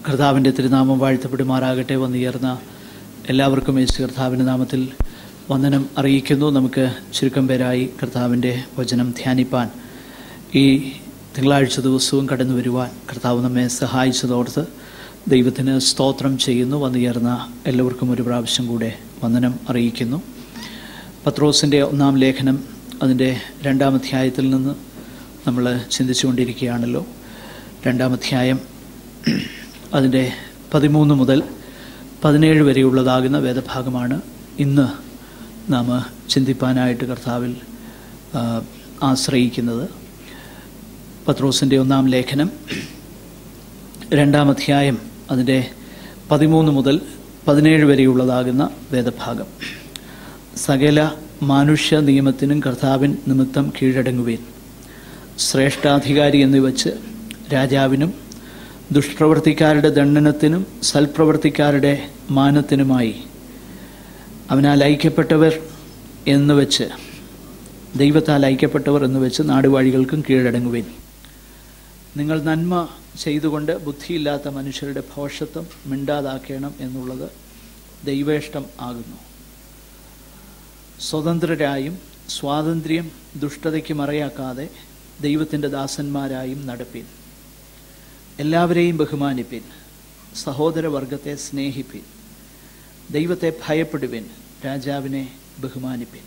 കർത്താവിൻ്റെ തിരുനാമം വാഴ്ത്തപ്പെടുമാറാകട്ടെ വന്നുയർന്ന എല്ലാവർക്കും യേശു കർത്താവിൻ്റെ നാമത്തിൽ വന്ദനം അറിയിക്കുന്നു നമുക്ക് ചുരുക്കം പേരായി കർത്താവിൻ്റെ വചനം ധ്യാനിപ്പാൻ ഈ തിങ്കളാഴ്ച ദിവസവും കടന്നു വരുവാൻ കർത്താവ് നമ്മെ സഹായിച്ചതോർത്ത് ദൈവത്തിന് സ്തോത്രം ചെയ്യുന്നു വന്നുയർന്ന എല്ലാവർക്കും ഒരു പ്രാവശ്യം കൂടെ വന്ദനം അറിയിക്കുന്നു പത്രോസിൻ്റെ ഒന്നാം ലേഖനം അതിൻ്റെ രണ്ടാം അധ്യായത്തിൽ നിന്ന് നമ്മൾ ചിന്തിച്ചുകൊണ്ടിരിക്കുകയാണല്ലോ രണ്ടാം അധ്യായം അതിൻ്റെ പതിമൂന്ന് മുതൽ പതിനേഴ് വരെയുള്ളതാകുന്ന വേദഭാഗമാണ് ഇന്ന് നാം ചിന്തിപ്പാനായിട്ട് കർത്താവിൽ ആ, ആശ്രയിക്കുന്നത് പത്രോസിൻ്റെ ഒന്നാം ലേഖനം രണ്ടാം അധ്യായം അതിൻ്റെ പതിമൂന്ന് മുതൽ പതിനേഴ് വരെയുള്ളതാകുന്ന വേദഭാഗം സകല മാനുഷ്യ നിയമത്തിനും കർത്താവിൻ നിമിത്തം കീഴടങ്ങുവേൻ ശ്രേഷ്ഠാധികാരി എന്ന് വച്ച് രാജാവിനും ദുഷ്പ്രവർത്തിക്കാരുടെ ദണ്ഡനത്തിനും സൽപ്രവർത്തിക്കാരുടെ മാനത്തിനുമായി അവനാൽ ഐക്യപ്പെട്ടവർ എന്ന് വെച്ച് ദൈവത്താൽ ഐക്യപ്പെട്ടവർ എന്ന് വെച്ച് നാടുവാഴികൾക്കും കീഴടങ്ങുവേൻ നിങ്ങൾ നന്മ ചെയ്തുകൊണ്ട് ബുദ്ധിയില്ലാത്ത മനുഷ്യരുടെ ഭോഷത്വം മിണ്ടാതാക്കണം എന്നുള്ളത് ദൈവേഷ്ടം ആകുന്നു സ്വതന്ത്രരായും സ്വാതന്ത്ര്യം ദുഷ്ടതയ്ക്ക് മറയാക്കാതെ ദൈവത്തിൻ്റെ ദാസന്മാരായും നടപ്പിൻ എല്ലാവരെയും ബഹുമാനിപ്പിൻ സഹോദരവർഗത്തെ സ്നേഹിപ്പിൻ ദൈവത്തെ ഭയപ്പെടുവിൻ രാജാവിനെ ബഹുമാനിപ്പിൻ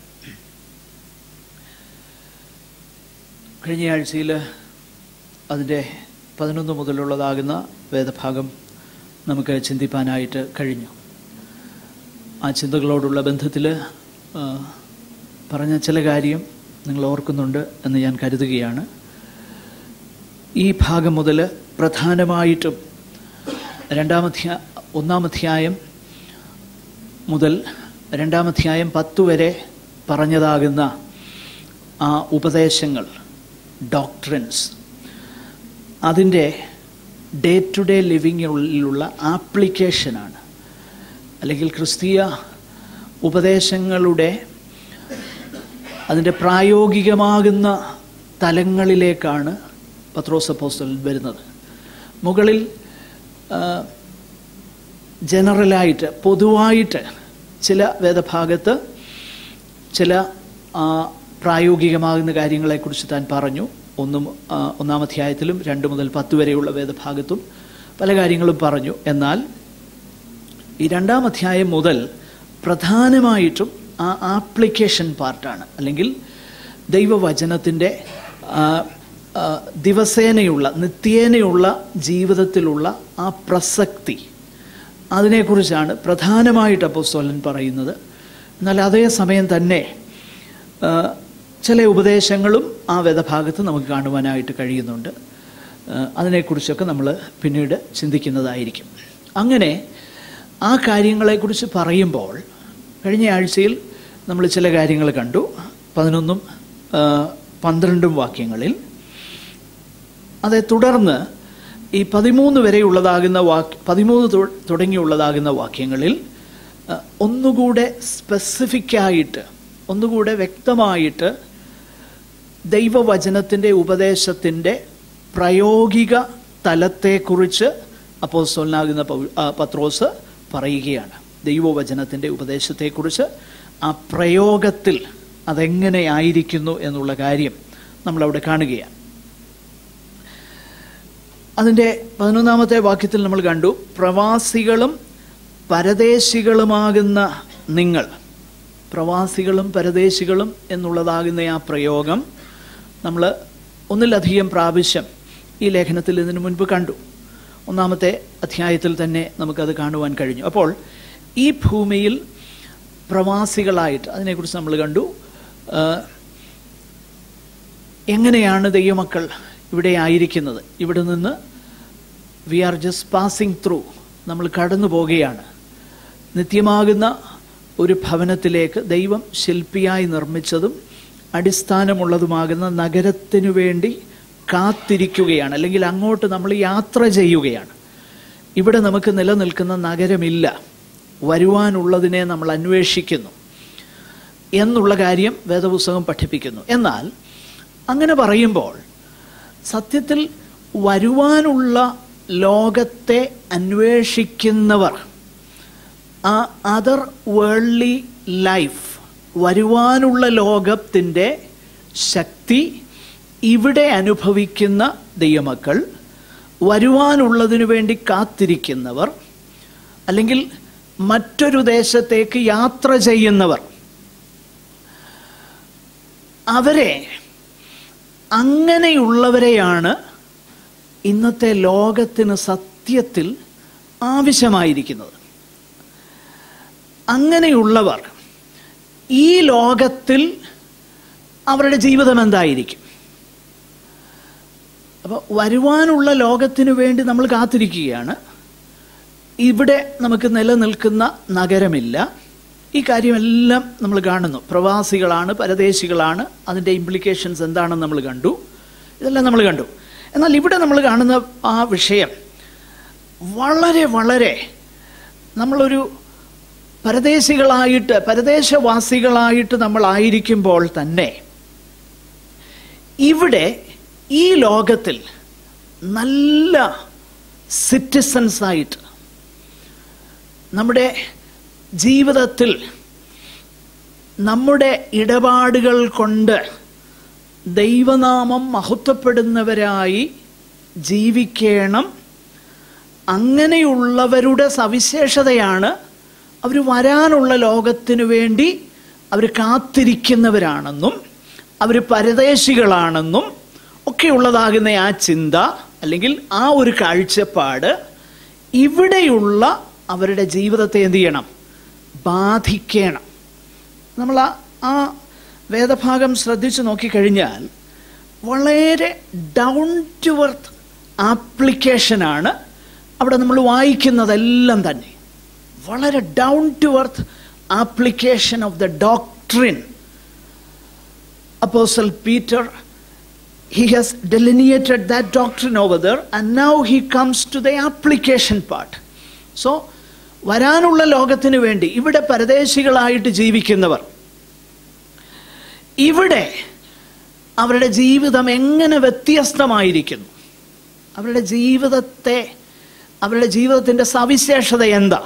കഴിഞ്ഞ ആഴ്ചയിൽ അതിൻ്റെ പതിനൊന്ന് മുതലുള്ളതാകുന്ന വേദഭാഗം നമുക്ക് ചിന്തിപ്പാനായിട്ട് കഴിഞ്ഞു ആ ചിന്തകളോടുള്ള ബന്ധത്തിൽ പറഞ്ഞ ചില കാര്യം നിങ്ങൾ ഓർക്കുന്നുണ്ട് എന്ന് ഞാൻ കരുതുകയാണ് ഈ ഭാഗം മുതൽ പ്രധാനമായിട്ടും രണ്ടാമധ്യാ ഒന്നാമധ്യായം മുതൽ രണ്ടാമധ്യായം പത്തു വരെ പറഞ്ഞതാകുന്ന ആ ഉപദേശങ്ങൾ ഡോക്ട്രിൻസ് അതിൻ്റെ ഡേ ടു ഡേ ലിവിങ്ങിലുള്ള ആപ്ലിക്കേഷനാണ് അല്ലെങ്കിൽ ക്രിസ്തീയ ഉപദേശങ്ങളുടെ അതിൻ്റെ പ്രായോഗികമാകുന്ന തലങ്ങളിലേക്കാണ് പത്രോസ് അപ്പോസ്തലൻ വരുന്നത് മുകളിൽ ആ, ജനറലായിട്ട് പൊതുവായിട്ട് ചില വേദഭാഗത്ത് ചില ആ, പ്രായോഗികമാകുന്ന കാര്യങ്ങളെക്കുറിച്ച് താൻ പറഞ്ഞു ഒന്നും ആ, ഒന്നാം അധ്യായത്തിലും രണ്ട് മുതൽ പത്ത് വരെയുള്ള വേദഭാഗത്തും പല കാര്യങ്ങളും പറഞ്ഞു എന്നാൽ ഈ രണ്ടാം അധ്യായം മുതൽ പ്രധാനമായിട്ടും ആ ആപ്ലിക്കേഷൻ പാർട്ടാണ് അല്ലെങ്കിൽ ദൈവവചനത്തിൻ്റെ ആ, ആ, ദിവസേനയുള്ള നിത്യേനയുള്ള ജീവിതത്തിലുള്ള ആ പ്രസക്തി അതിനെക്കുറിച്ചാണ് പ്രധാനമായിട്ട് അപ്പോസ്തലൻ പറയുന്നത് എന്നാൽ അതേ സമയം തന്നെ ആ, ചില ഉപദേശങ്ങളും ആ വേദഭാഗത്ത് നമുക്ക് കാണുവാനായിട്ട് കഴിയുന്നുണ്ട് ആ, അതിനെക്കുറിച്ചൊക്കെ നമ്മൾ പിന്നീട് ചിന്തിക്കുന്നതായിരിക്കും അങ്ങനെ ആ കാര്യങ്ങളെക്കുറിച്ച് പറയുമ്പോൾ കഴിഞ്ഞ ആഴ്ചയിൽ നമ്മൾ ചില കാര്യങ്ങൾ കണ്ടു പതിനൊന്നും ആ, പന്ത്രണ്ടും വാക്യങ്ങളിൽ അതേ തുടർന്ന് ഈ പതിമൂന്ന് വരെയുള്ളതാകുന്ന വാക്യ പതിമൂന്ന് തൊ- തുടങ്ങിയുള്ളതാകുന്ന വാക്യങ്ങളിൽ ആ, ഒന്നുകൂടെ സ്പെസിഫിക്കായിട്ട് ഒന്നുകൂടെ വ്യക്തമായിട്ട് ദൈവവചനത്തിൻ്റെ ഉപദേശത്തിൻ്റെ പ്രായോഗിക തലത്തെക്കുറിച്ച് അപ്പോസ്തലനാകുന്ന പൗ- ആ, പത്രോസ് പറയുകയാണ് ദൈവവചനത്തിൻ്റെ ഉപദേശത്തെക്കുറിച്ച് ആ പ്രയോഗത്തിൽ അതെങ്ങനെയായിരിക്കുന്നു എന്നുള്ള കാര്യം നമ്മളവിടെ കാണുകയാണ് അതിൻ്റെ പതിനൊന്നാമത്തെ വാക്യത്തിൽ നമ്മൾ കണ്ടു പ്രവാസികളും പരദേശികളുമാകുന്ന നിങ്ങൾ പ്രവാസികളും പരദേശികളും എന്നുള്ളതാകുന്ന ആ പ്രയോഗം നമ്മൾ ഒന്നിലധികം പ്രാവശ്യം ഈ ലേഖനത്തിൽ ഇതിനു മുൻപ് കണ്ടു ഒന്നാമത്തെ അധ്യായത്തിൽ തന്നെ നമുക്കത് കാണുവാൻ കഴിഞ്ഞു അപ്പോൾ ഈ ഭൂമിയിൽ പ്രവാസികളായിട്ട് അതിനെക്കുറിച്ച് നമ്മൾ കണ്ടു ആ, എങ്ങനെയാണ് ദൈവമക്കൾ ഇവിടെ ആയിരിക്കുന്നത് ഇവിടെ നിന്ന് we are just passing through നമ്മൾ കടന്നു പോകുകയാണ് നിത്യമാകുന്ന ഒരു ഭവനത്തിലേക്ക് ദൈവം ശില്പിയായി നിർമ്മിച്ചതും അടിസ്ഥാനമുള്ളതുമാകുന്ന നഗരത്തിനു വേണ്ടി കാത്തിരിക്കുകയാണ് അല്ലെങ്കിൽ അങ്ങോട്ട് നമ്മൾ യാത്ര ചെയ്യുകയാണ് ഇവിടെ നമുക്ക് നിലനിൽക്കുന്ന നഗരമില്ല വരുവാനുള്ളതിനെ നമ്മൾ അന്വേഷിക്കുന്നു എന്നുള്ള കാര്യം വേദപുസ്തകം പഠിപ്പിക്കുന്നു എന്നാൽ അങ്ങനെ പറയുമ്പോൾ സത്യത്തിൽ വരുവാനുള്ള ലോകത്തെ അന്വേഷിക്കുന്നവർ ആ അതർ വേൾഡ്ലി ലൈഫ് വരുവാനുള്ള ലോകത്തിൻ്റെ ശക്തി ഇവിടെ അനുഭവിക്കുന്ന ദൈവമക്കൾ വരുവാനുള്ളതിനു വേണ്ടി കാത്തിരിക്കുന്നവർ അല്ലെങ്കിൽ മറ്റൊരു ദേശത്തേക്ക് യാത്ര ചെയ്യുന്നവർ അവരെ അങ്ങനെയുള്ളവരെയാണ് ഇന്നത്തെ ലോകത്തിന് സത്യത്തിൽ ആവശ്യമായിരിക്കുന്നത് അങ്ങനെയുള്ളവർ ഈ ലോകത്തിൽ അവരുടെ ജീവിതം എന്തായിരിക്കും അപ്പോൾ വരുവാനുള്ള ലോകത്തിനു വേണ്ടി നമ്മൾ കാത്തിരിക്കുകയാണ് ഇവിടെ നമുക്ക് നിലനിൽക്കുന്ന നഗരമില്ല ഈ കാര്യമെല്ലാം നമ്മൾ കാണുന്നു പ്രവാസികളാണ് പരദേശികളാണ് അതിൻ്റെ ഇംപ്ലിക്കേഷൻസ് എന്താണെന്ന് നമ്മൾ കണ്ടു ഇതെല്ലാം നമ്മൾ കണ്ടു എന്നാൽ ഇവിടെ നമ്മൾ കാണുന്ന ആ വിഷയം വളരെ വളരെ നമ്മളൊരു പരദേശികളായിട്ട് പരദേശവാസികളായിട്ട് നമ്മളായിരിക്കുമ്പോൾ തന്നെ ഇവിടെ ഈ ലോകത്തിൽ നല്ല സിറ്റിസൺസ് ആയിട്ട് നമ്മുടെ ജീവിതത്തിൽ നമ്മുടെ ഇടപാടുകൾ കൊണ്ട് ദൈവനാമം മഹത്വപ്പെടുന്നവരായി ജീവിക്കണം അങ്ങനെയുള്ളവരുടെ സവിശേഷതയാണ് അവർ വരാനുള്ള ലോകത്തിനു വേണ്ടി അവർ കാത്തിരിക്കുന്നവരാണെന്നും അവർ പരദേശികളാണെന്നും ഒക്കെ ഉള്ളതാകുന്ന ആ ചിന്ത അല്ലെങ്കിൽ ആ ഒരു കാഴ്ചപ്പാട് ഇവിടെയുള്ള അവരുടെ ജീവിതത്തെ എന്ത് ചെയ്യണം ബാധിക്കണം നമ്മൾ ആ ആ വേദഭാഗം ശ്രദ്ധിച്ചു നോക്കിക്കഴിഞ്ഞാൽ വളരെ ഡൗൺ ടു വർത്ത് ആപ്ലിക്കേഷനാണ് അവിടെ നമ്മൾ വായിക്കുന്നതെല്ലാം തന്നെ വളരെ down to earth application of the doctrine apostle Peter he has delineated that doctrine over there and now he comes to the application part so വരാനുള്ള ലോകത്തിന് വേണ്ടി ഇവിടെ പരദേശികളായിട്ട് ജീവിക്കുന്നവർ ഇവിടെ അവരുടെ ജീവിതം എങ്ങനെ വ്യത്യസ്തമായിരിക്കുന്നു അവരുടെ ജീവിതത്തെ അവരുടെ ജീവിതത്തിൻ്റെ സവിശേഷത എന്താ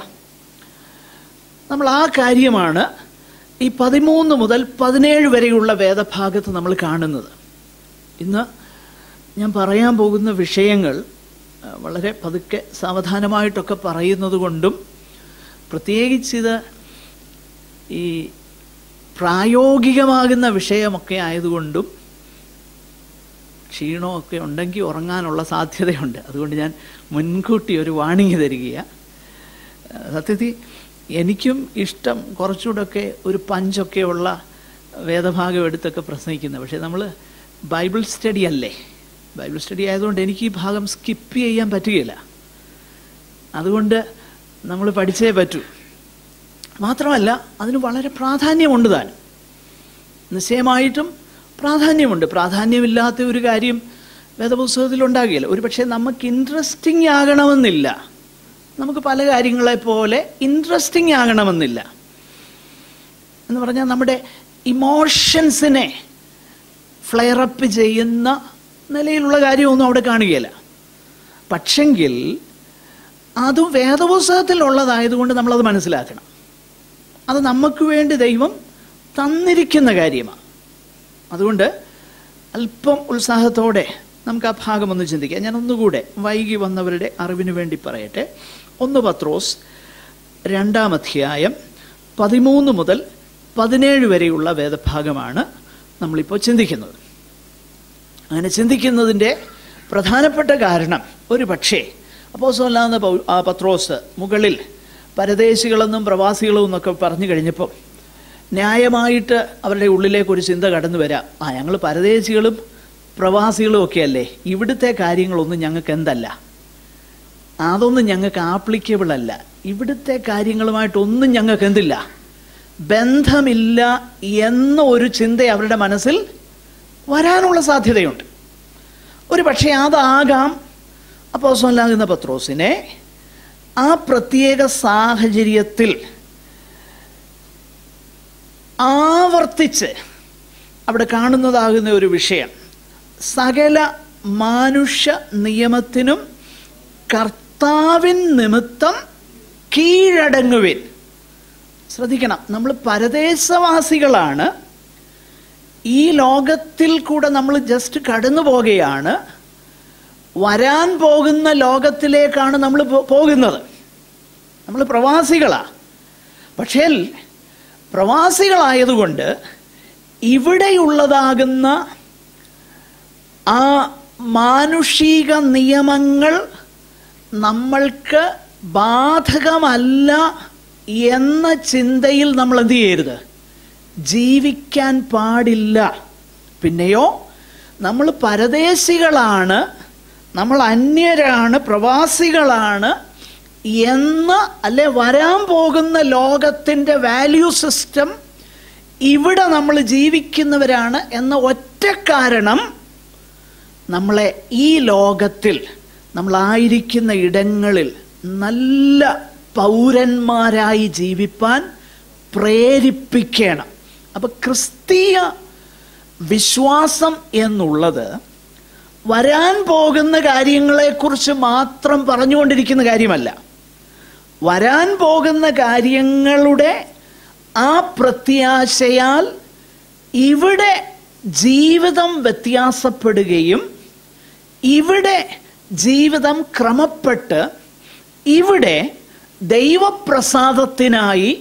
നമ്മൾ ആ കാര്യമാണ് ഈ പതിമൂന്ന് മുതൽ പതിനേഴ് വരെയുള്ള വേദഭാഗത്ത് നമ്മൾ കാണുന്നത് ഇന്ന് ഞാൻ പറയാൻ പോകുന്ന വിഷയങ്ങൾ ആ, വളരെ പതുക്കെ സാവധാനമായിട്ടൊക്കെ പറയുന്നത് കൊണ്ടും പ്രത്യേകിച്ചിത് ഈ പ്രായോഗികമാകുന്ന വിഷയമൊക്കെ ആയതുകൊണ്ടും ക്ഷീണമൊക്കെ ഉണ്ടെങ്കിൽ ഉറങ്ങാനുള്ള സാധ്യതയുണ്ട് അതുകൊണ്ട് ഞാൻ മുൻകൂട്ടി ഒരു വാണിംഗ് തരികയാണ് സത്യത്തിൽ എനിക്കും ഇഷ്ടം കുറച്ചുകൂടെയൊക്കെ ഒരു പഞ്ചൊക്കെ ഉള്ള വേദഭാഗം എടുത്തൊക്കെ പ്രസംഗിക്കുന്നത് പക്ഷേ നമ്മൾ ബൈബിൾ സ്റ്റഡി അല്ലേ ബൈബിൾ സ്റ്റഡി ആയതുകൊണ്ട് എനിക്ക് ഈ ഭാഗം സ്കിപ്പ് ചെയ്യാൻ പറ്റുകയില്ല അതുകൊണ്ട് നമ്മൾ പഠിച്ചേ പറ്റൂ മാത്രമല്ല അതിന് വളരെ പ്രാധാന്യമുണ്ട് താൻ നിശ്ചയമായിട്ടും പ്രാധാന്യമുണ്ട് പ്രാധാന്യമില്ലാത്ത ഒരു കാര്യം വേദപുസ്തകത്തിൽ ഉണ്ടാകുകയില്ല ഒരു പക്ഷേ നമുക്ക് ഇൻട്രസ്റ്റിംഗ് ആകണമെന്നില്ല നമുക്ക് പല കാര്യങ്ങളെ പോലെ ഇൻട്രസ്റ്റിംഗ് ആകണമെന്നില്ല എന്ന് പറഞ്ഞാൽ നമ്മുടെ ഇമോഷൻസിനെ ഫ്ലെയറപ്പ് ചെയ്യുന്ന നിലയിലുള്ള കാര്യമൊന്നും അവിടെ കാണുകയില്ല പക്ഷെങ്കിൽ അത് വേദപുസ്തകത്തിലുള്ളതായതുകൊണ്ട് നമ്മളത് മനസ്സിലാക്കണം അത് നമുക്ക് വേണ്ടി ദൈവം തന്നിരിക്കുന്ന കാര്യമാണ് അതുകൊണ്ട് അല്പം ഉത്സാഹത്തോടെ നമുക്ക് ആ ഭാഗം ഒന്ന് ചിന്തിക്കാം ഞാൻ ഒന്നുകൂടെ വൈകി വന്നവരുടെ അറിവിന് വേണ്ടി പറയട്ടെ ഒന്ന് പത്രോസ് രണ്ടാം അധ്യായം പതിമൂന്ന് മുതൽ പതിനേഴ് വരെയുള്ള വേദഭാഗമാണ് നമ്മളിപ്പോൾ ചിന്തിക്കുന്നത് അങ്ങനെ ചിന്തിക്കുന്നതിൻ്റെ പ്രധാനപ്പെട്ട കാരണം ഒരു പക്ഷേ അപ്പോസല്ലാന്ന പൗ- ആ പത്രോസ് മുകളിൽ പരദേശികളെന്നും പ്രവാസികളും എന്നൊക്കെ പറഞ്ഞു കഴിഞ്ഞപ്പോൾ ന്യായമായിട്ട് അവരുടെ ഉള്ളിലേക്ക് ഒരു ചിന്ത കടന്നു വരാം ആ ഞങ്ങൾ പരദേശികളും പ്രവാസികളും ഒക്കെ അല്ലേ ഇവിടുത്തെ കാര്യങ്ങളൊന്നും ഞങ്ങൾക്ക് എന്തല്ല അതൊന്നും ഞങ്ങൾക്ക് ആപ്ലിക്കബിൾ അല്ല ഇവിടുത്തെ കാര്യങ്ങളുമായിട്ടൊന്നും ഞങ്ങൾക്ക് എന്തില്ല ബന്ധമില്ല എന്ന ഒരു ചിന്ത അവരുടെ മനസ്സിൽ വരാനുള്ള സാധ്യതയുണ്ട് ഒരു പക്ഷേ അതാകാം അപ്പോസോലാകുന്ന പത്രോസിനെ ആ പ്രത്യേക സാഹചര്യത്തിൽ ആവർത്തിച്ച് അവിടെ കാണുന്നതാകുന്ന ഒരു വിഷയം സകല മാനുഷ്യ നിയമത്തിനും കർത്താവിൻ നിമിത്തം കീഴടങ്ങുവിൻ ശ്രദ്ധിക്കണം നമ്മൾ പരദേശവാസികളാണ് ഈ ലോകത്തിൽ കൂടെ നമ്മൾ ജസ്റ്റ് കടന്നു പോകുകയാണ് വരാൻ പോകുന്ന ലോകത്തിലേക്കാണ് നമ്മൾ പോ- പോകുന്നത് നമ്മൾ പ്രവാസികളാ പക്ഷേ പ്രവാസികളായതുകൊണ്ട് ഇവിടെയുള്ളതാകുന്ന ആ മാനുഷിക നിയമങ്ങൾ നമ്മൾക്ക് ബാധകമല്ല എന്ന ചിന്തയിൽ നമ്മൾ എന്ത് ചെയ്യരുത് ജീവിക്കാൻ പാടില്ല പിന്നെയോ നമ്മൾ പരദേശികളാണ് നമ്മൾ അന്യരാണ് പ്രവാസികളാണ് എന്ന് അല്ലെ വരാൻ പോകുന്ന ലോകത്തിൻ്റെ വാല്യൂ സിസ്റ്റം ഇവിടെ നമ്മൾ ജീവിക്കുന്നവരാണ് എന്ന ഒറ്റ കാരണം നമ്മളെ ഈ ലോകത്തിൽ നമ്മളായിരിക്കുന്ന ഇടങ്ങളിൽ നല്ല പൗരന്മാരായി ജീവിപ്പാൻ പ്രേരിപ്പിക്കണം അപ്പൊ ക്രിസ്തീയ വിശ്വാസം എന്നുള്ളത് വരാൻ പോകുന്ന കാര്യങ്ങളെക്കുറിച്ച് മാത്രം പറഞ്ഞുകൊണ്ടിരിക്കുന്ന കാര്യമല്ല വരാൻ പോകുന്ന കാര്യങ്ങളുടെ ആ പ്രത്യാശയാൽ ഇവിടെ ജീവിതം വ്യത്യാസപ്പെടുകയും ഇവിടെ ജീവിതം ക്രമപ്പെട്ട് ഇവിടെ ദൈവപ്രസാദത്തിനായി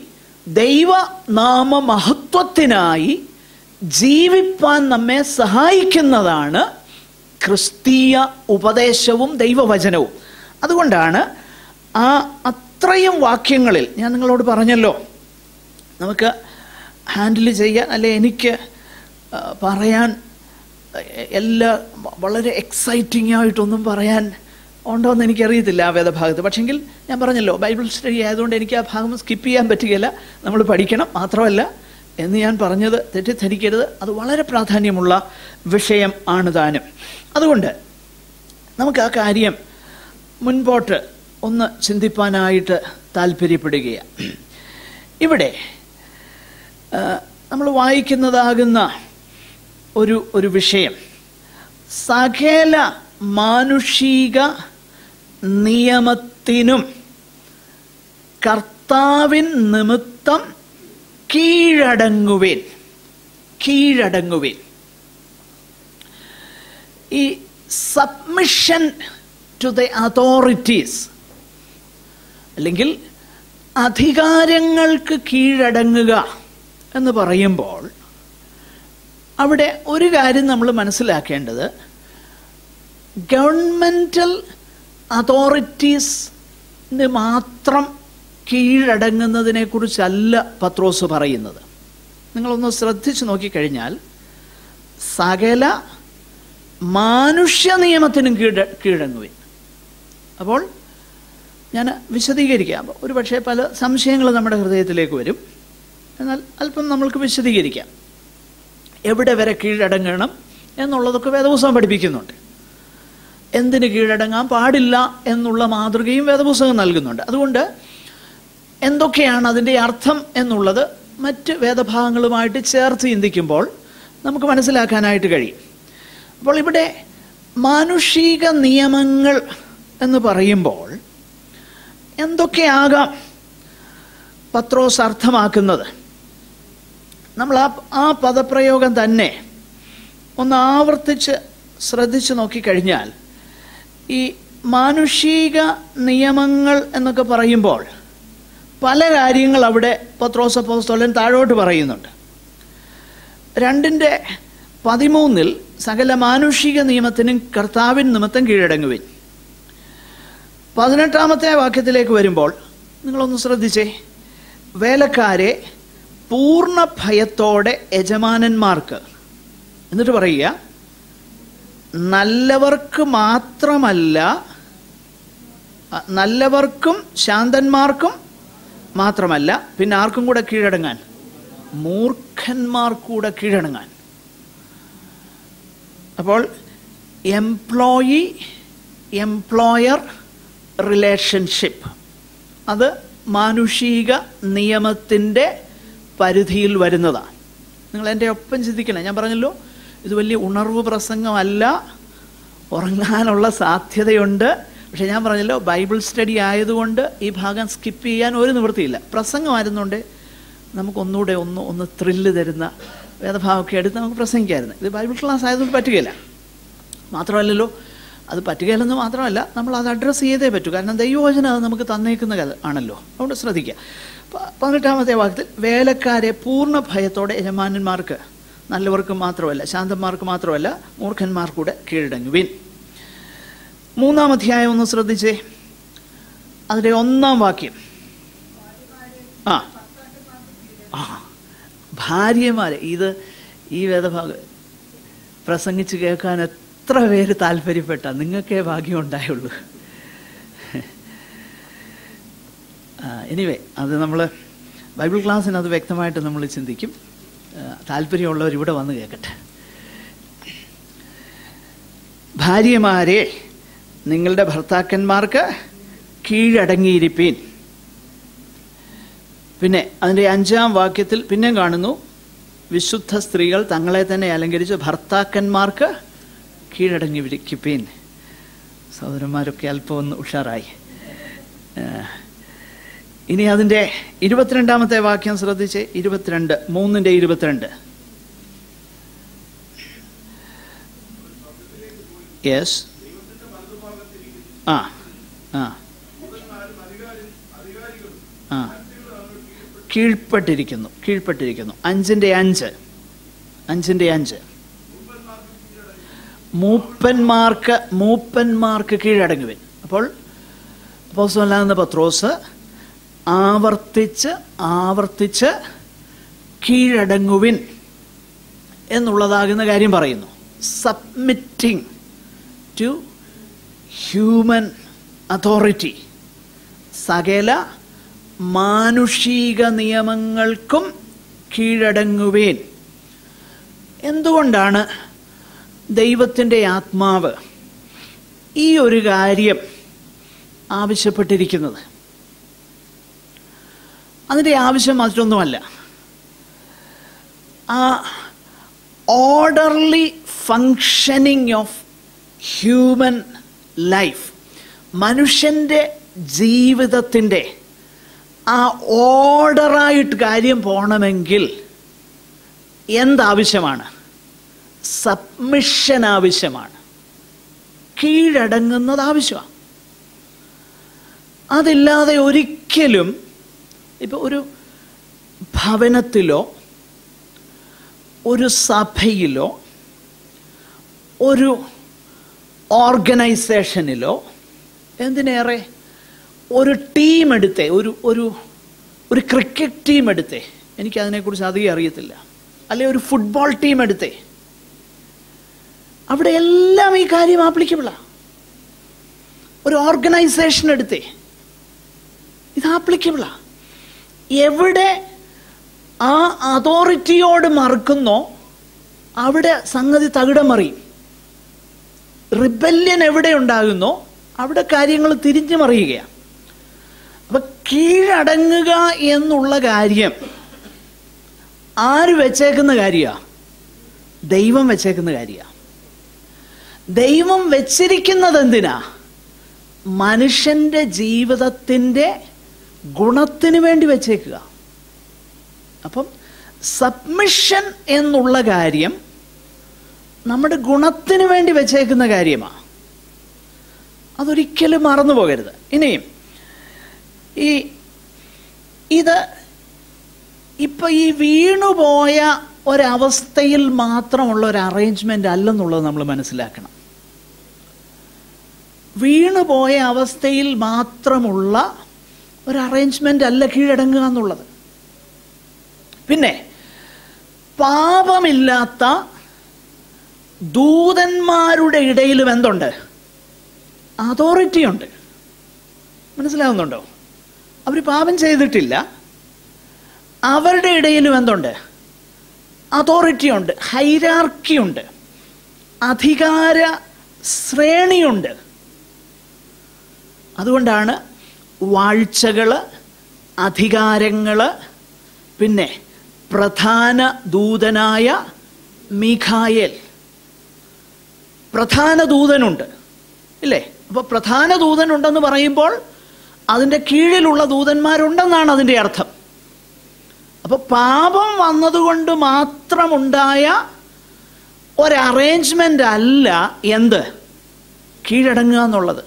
ദൈവനാമ മഹത്വത്തിനായി ജീവിപ്പാൻ നമ്മെ സഹായിക്കുന്നതാണ് ക്രിസ്തീയ ഉപദേശവും ദൈവവചനവും അതുകൊണ്ടാണ് ആ അത്രയും വാക്യങ്ങളിൽ ഞാൻ നിങ്ങളോട് പറഞ്ഞല്ലോ നമുക്ക് ഹാൻഡിൽ ചെയ്യാൻ അല്ലെ എനിക്ക് ആ, പറയാൻ എ- എല്ലാ വളരെ എക്സൈറ്റിംഗ് ആയിട്ടൊന്നും പറയാൻ ഉണ്ടോ എന്ന് എനിക്കറിയത്തില്ല ആ വേദഭാഗത്ത് പക്ഷെങ്കിൽ ഞാൻ പറഞ്ഞല്ലോ ബൈബിൾ സ്റ്റഡി ആയതുകൊണ്ട് എനിക്ക് ആ ഭാഗം സ്കിപ്പ് ചെയ്യാൻ പറ്റുകയില്ല നമ്മൾ പഠിക്കണം മാത്രമല്ല എന്ന് ഞാൻ പറഞ്ഞത് തെറ്റിദ്ധരിക്കരുത് അത് വളരെ പ്രാധാന്യമുള്ള വിഷയം ആണ് താനും അതുകൊണ്ട് നമുക്ക് ആ കാര്യം മുൻപോട്ട് ഒന്ന് ചിന്തിപ്പാനായിട്ട് താല്പര്യപ്പെടുകയാണ് ഇവിടെ നമ്മൾ വായിക്കുന്നതാകുന്ന ഒരു ഒരു വിഷയം സകല മാനുഷിക നിയമത്തിനും കർത്താവിൻ നിമിത്തം കീഴടങ്ങുവിൻ കീഴടങ്ങുവിൻ ഈ സബ്മിഷൻ ടു ദ അതോറിറ്റീസ് അല്ലെങ്കിൽ അധികാരങ്ങൾക്ക് കീഴടങ്ങുക എന്ന് പറയുമ്പോൾ അവിടെ ഒരു കാര്യം നമ്മൾ മനസ്സിലാക്കേണ്ടത് ഗവൺമെൻറ്റൽ അതോറിറ്റീസിന് മാത്രം കീഴടങ്ങുന്നതിനെ കുറിച്ചല്ല പത്രോസ് പറയുന്നത് നിങ്ങളൊന്ന് ശ്രദ്ധിച്ചു നോക്കിക്കഴിഞ്ഞാൽ സകല മാനുഷ്യ നിയമത്തിനും കീഴ കീഴടങ്ങുവിൻ അപ്പോൾ ഞാൻ വിശദീകരിക്കാം ഒരു പക്ഷേ പല സംശയങ്ങൾ നമ്മുടെ ഹൃദയത്തിലേക്ക് വരും എന്നാൽ അല്പം നമ്മൾക്ക് വിശദീകരിക്കാം എവിടെ വരെ കീഴടങ്ങണം എന്നുള്ളതൊക്കെ വേദപുസ്തകം പഠിപ്പിക്കുന്നുണ്ട് എന്തിന് കീഴടങ്ങാൻ പാടില്ല എന്നുള്ള മാതൃകയും വേദപുസ്തകം നൽകുന്നുണ്ട് അതുകൊണ്ട് എന്തൊക്കെയാണ് അതിൻ്റെ അർത്ഥം എന്നുള്ളത് മറ്റ് വേദഭാഗങ്ങളുമായിട്ട് ചേർത്ത് ചിന്തിക്കുമ്പോൾ നമുക്ക് മനസ്സിലാക്കാനായിട്ട് കഴിയും അപ്പോൾ ഇവിടെ മാനുഷിക നിയമങ്ങൾ എന്ന് പറയുമ്പോൾ എന്തൊക്കെയാകാം പത്രോസ് അർത്ഥമാക്കുന്നത് നമ്മൾ ആ ആ പദപ്രയോഗം തന്നെ ഒന്ന് ആവർത്തിച്ച് ശ്രദ്ധിച്ചു നോക്കിക്കഴിഞ്ഞാൽ ഈ മാനുഷിക നിയമങ്ങൾ എന്നൊക്കെ പറയുമ്പോൾ പല കാര്യങ്ങൾ അവിടെ പത്രോസപ്പോസ്തോലൻ താഴോട്ട് പറയുന്നുണ്ട് രണ്ടിൻ്റെ പതിമൂന്നിൽ സകല മാനുഷിക നിയമത്തിനും കർത്താവിൻ നിമിത്തം കീഴടങ്ങുവിൻ പതിനെട്ടാമത്തെ വാക്യത്തിലേക്ക് വരുമ്പോൾ നിങ്ങളൊന്ന് ശ്രദ്ധിച്ചേ വേലക്കാരെ പൂർണ്ണ ഭയത്തോടെ യജമാനന്മാർക്ക് എന്നിട്ട് പറയുക നല്ലവർക്ക് മാത്രമല്ല അ, നല്ലവർക്കും ശാന്തന്മാർക്കും മാത്രമല്ല പിന്നെ ആർക്കും കൂടെ കീഴടങ്ങാൻ മൂർഖന്മാർക്കൂടെ കീഴടങ്ങാൻ അപ്പോൾ എംപ്ലോയി എംപ്ലോയർ റിലേഷൻഷിപ്പ് അത് മാനുഷിക നിയമത്തിൻ്റെ പരിധിയിൽ വരുന്നതാണ് നിങ്ങൾ എൻ്റെ ഒപ്പം ചിന്തിക്കണം ഞാൻ പറഞ്ഞല്ലോ ഇത് വലിയ ഉണർവ് പ്രസംഗമല്ല ഉറങ്ങാനുള്ള സാധ്യതയുണ്ട് പക്ഷേ ഞാൻ പറഞ്ഞല്ലോ ബൈബിൾ സ്റ്റഡി ആയതുകൊണ്ട് ഈ ഭാഗം സ്കിപ്പ് ചെയ്യാൻ ഒരു നിവൃത്തിയില്ല പ്രസംഗമായിരുന്നുകൊണ്ട് നമുക്കൊന്നുകൂടെ ഒന്ന് ഒന്ന് ത്രില്ല് തരുന്ന വേദഭാവമൊക്കെ എടുത്ത് നമുക്ക് പ്രസംഗിക്കായിരുന്നു ഇത് ബൈബിൾ ക്ലാസ് ആയതുകൊണ്ട് പറ്റുകയില്ല മാത്രമല്ലല്ലോ അത് പറ്റുകയില്ലെന്ന് മാത്രമല്ല നമ്മൾ അത് അഡ്രസ്സ് ചെയ്തേ പറ്റൂ കാരണം ദൈവവചനം അത് നമുക്ക് തന്നേക്കുന്ന കഥ ആണല്ലോ അതുകൊണ്ട് ശ്രദ്ധിക്കുക പ- പതിനെട്ടാമത്തെ വാക്യത്തിൽ വേലക്കാരെ പൂർണ്ണ ഭയത്തോടെ യജമാനന്മാർക്ക് നല്ലവർക്ക് മാത്രമല്ല ശാന്തന്മാർക്ക് മാത്രമല്ല മൂർഖന്മാർക്കൂടെ കീഴടങ്ങുവിൻ മൂന്നാം അധ്യായം ഒന്ന് ശ്രദ്ധിച്ചേ അതിലെ ഒന്നാം വാക്യം ആ ആ ഭാര്യമാരെ ഇത് ഈ വേദഭാഗം പ്രസംഗിച്ച് കേൾക്കാൻ എത്ര പേര് താല്പര്യപ്പെട്ട നിങ്ങൾക്കേ ഭാഗ്യം ഉണ്ടായുള്ളൂ എനിവേ അത് നമ്മൾ ബൈബിൾ ക്ലാസ്സിന് അത് വ്യക്തമായിട്ട് നമ്മൾ ചിന്തിക്കും ആ, താല്പര്യമുള്ളവർ ഇവിടെ വന്ന് കേൾക്കട്ടെ ഭാര്യമാരെ നിങ്ങളുടെ ഭർത്താക്കന്മാർക്ക് കീഴടങ്ങിയിരിപ്പീൻ പിന്നെ അതിൻ്റെ അഞ്ചാം വാക്യത്തിൽ പിന്നെയും കാണുന്നു വിശുദ്ധ സ്ത്രീകൾ തങ്ങളെ തന്നെ അലങ്കരിച്ച് ഭർത്താക്കന്മാർക്ക് കീഴടങ്ങിയിരിപ്പിൻ സഹോദരന്മാരൊക്കെ അല്പം ഒന്ന് ഉഷാറായി ആ, ഇനി അതിൻ്റെ ഇരുപത്തിരണ്ടാമത്തെ വാക്യം ശ്രദ്ധിച്ച് ഇരുപത്തിരണ്ട് മൂന്നിൻ്റെ ഇരുപത്തിരണ്ട് യെസ് ആ ആ ആ കീഴ്പ്പെട്ടിരിക്കുന്നു കീഴ്പ്പെട്ടിരിക്കുന്നു അഞ്ചിൻ്റെ അഞ്ച് അഞ്ചിൻ്റെ അഞ്ച് മൂപ്പന്മാർക്ക് മൂപ്പന്മാർക്ക് കീഴടങ്ങുവിൻ അപ്പോൾ അപ്പോസ്തലനാകുന്ന പത്രോസ് ആവർത്തിച്ച് ആവർത്തിച്ച് കീഴടങ്ങുവിൻ എന്നുള്ളതാകുന്ന കാര്യം പറയുന്നു സബ്മിറ്റിംഗ് ടു ഹ്യൂമൻ അതോറിറ്റി സകല മാനുഷിക നിയമങ്ങൾക്കും കീഴടങ്ങുവേൻ എന്തുകൊണ്ടാണ് ദൈവത്തിൻ്റെ ആത്മാവ് ഈ ഒരു കാര്യം ആവശ്യപ്പെട്ടിരിക്കുന്നത് അതിൻ്റെ ആവശ്യം മറ്റൊന്നുമല്ല ആ orderly functioning of human life മനുഷ്യൻ്റെ ജീവിതത്തിൻ്റെ ആ ഓർഡറായിട്ട് കാര്യം പോകണമെങ്കിൽ എന്താവശ്യമാണ് സബ്മിഷൻ ആവശ്യമാണ് കീഴടങ്ങുന്നത് ആവശ്യമാണ് അതില്ലാതെ ഒരിക്കലും ഇപ്പോൾ ഒരു ഭവനത്തിലോ ഒരു സഭയിലോ ഒരു ഓർഗനൈസേഷനിലോ എന്തിനേറെ ഒരു ടീം എടുത്തേ ഒരു ഒരു ഒരു ക്രിക്കറ്റ് ടീം എടുത്തേ എനിക്കതിനെക്കുറിച്ച് അധികം അറിയത്തില്ല അല്ലെ ഒരു ഫുട്ബോൾ ടീം എടുത്തേ അവിടെ എല്ലാം ഈ കാര്യം ആപ്ലിക്കബിളാണ് ഒരു ഓർഗനൈസേഷൻ എടുത്തേ ഇത് ആപ്ലിക്കബിളാണ് എവിടെ ആ അതോറിറ്റിയോട് മറുക്കുന്നോ അവിടെ സംഗതി തകിടം മറിയും റിബല്യൻ എവിടെ ഉണ്ടാകുന്നോ അവിടെ കാര്യങ്ങൾ തിരിഞ്ഞു മറിയുകയാണ് അപ്പൊ കീഴടങ്ങുക എന്നുള്ള കാര്യം ആര് വെച്ചേക്കുന്ന കാര്യമാണ് ദൈവം വെച്ചേക്കുന്ന കാര്യമാണ് ദൈവം വെച്ചിരിക്കുന്നത് എന്തിനാ മനുഷ്യന്റെ ജീവിതത്തിൻ്റെ ഗുണത്തിന് വേണ്ടി വെച്ചേക്കുക അപ്പം സബ്മിഷൻ എന്നുള്ള കാര്യം നമ്മുടെ ഗുണത്തിന് വേണ്ടി വെച്ചേക്കുന്ന കാര്യമാണ് അതൊരിക്കലും മറന്നു പോകരുത് ഇനിയും ഈ ഇത് ഇപ്പൊ ഈ വീണുപോയ ഒരവസ്ഥയിൽ മാത്രമുള്ള ഒരു അറേഞ്ച്മെന്റ് അല്ലെന്നുള്ളത് നമ്മൾ മനസ്സിലാക്കണം വീണുപോയ അവസ്ഥയിൽ മാത്രമുള്ള ഒരു അറേഞ്ച്മെന്റ് അല്ല കീഴടങ്ങുക എന്നുള്ളത് പിന്നെ പാപമില്ലാത്ത ദൂതന്മാരുടെ ഇടയിലും എന്തുണ്ട് അതോറിറ്റി ഉണ്ട് മനസ്സിലാവുന്നുണ്ടോ അവർ പാപം ചെയ്തിട്ടില്ല അവരുടെ ഇടയിലും എന്തുണ്ട് അതോറിറ്റി ഉണ്ട് ഹൈരാർക്കി ഉണ്ട് അധികാര ശ്രേണിയുണ്ട് അതുകൊണ്ടാണ് വാഴ്ചകൾ അധികാരങ്ങൾ പിന്നെ പ്രധാന ദൂതനായ മീഖായേൽ പ്രധാന ദൂതനുണ്ട് ഇല്ലേ അപ്പോൾ പ്രധാന ദൂതൻ ഉണ്ടെന്ന് പറയുമ്പോൾ അതിൻ്റെ കീഴിലുള്ള ദൂതന്മാരുണ്ടെന്നാണ് അതിൻ്റെ അർത്ഥം അപ്പോൾ പാപം വന്നതുകൊണ്ട് മാത്രമുണ്ടായ ഒരു അറേഞ്ച്മെൻ്റ് അല്ല എന്ത് കീഴടങ്ങുക എന്നുള്ളത്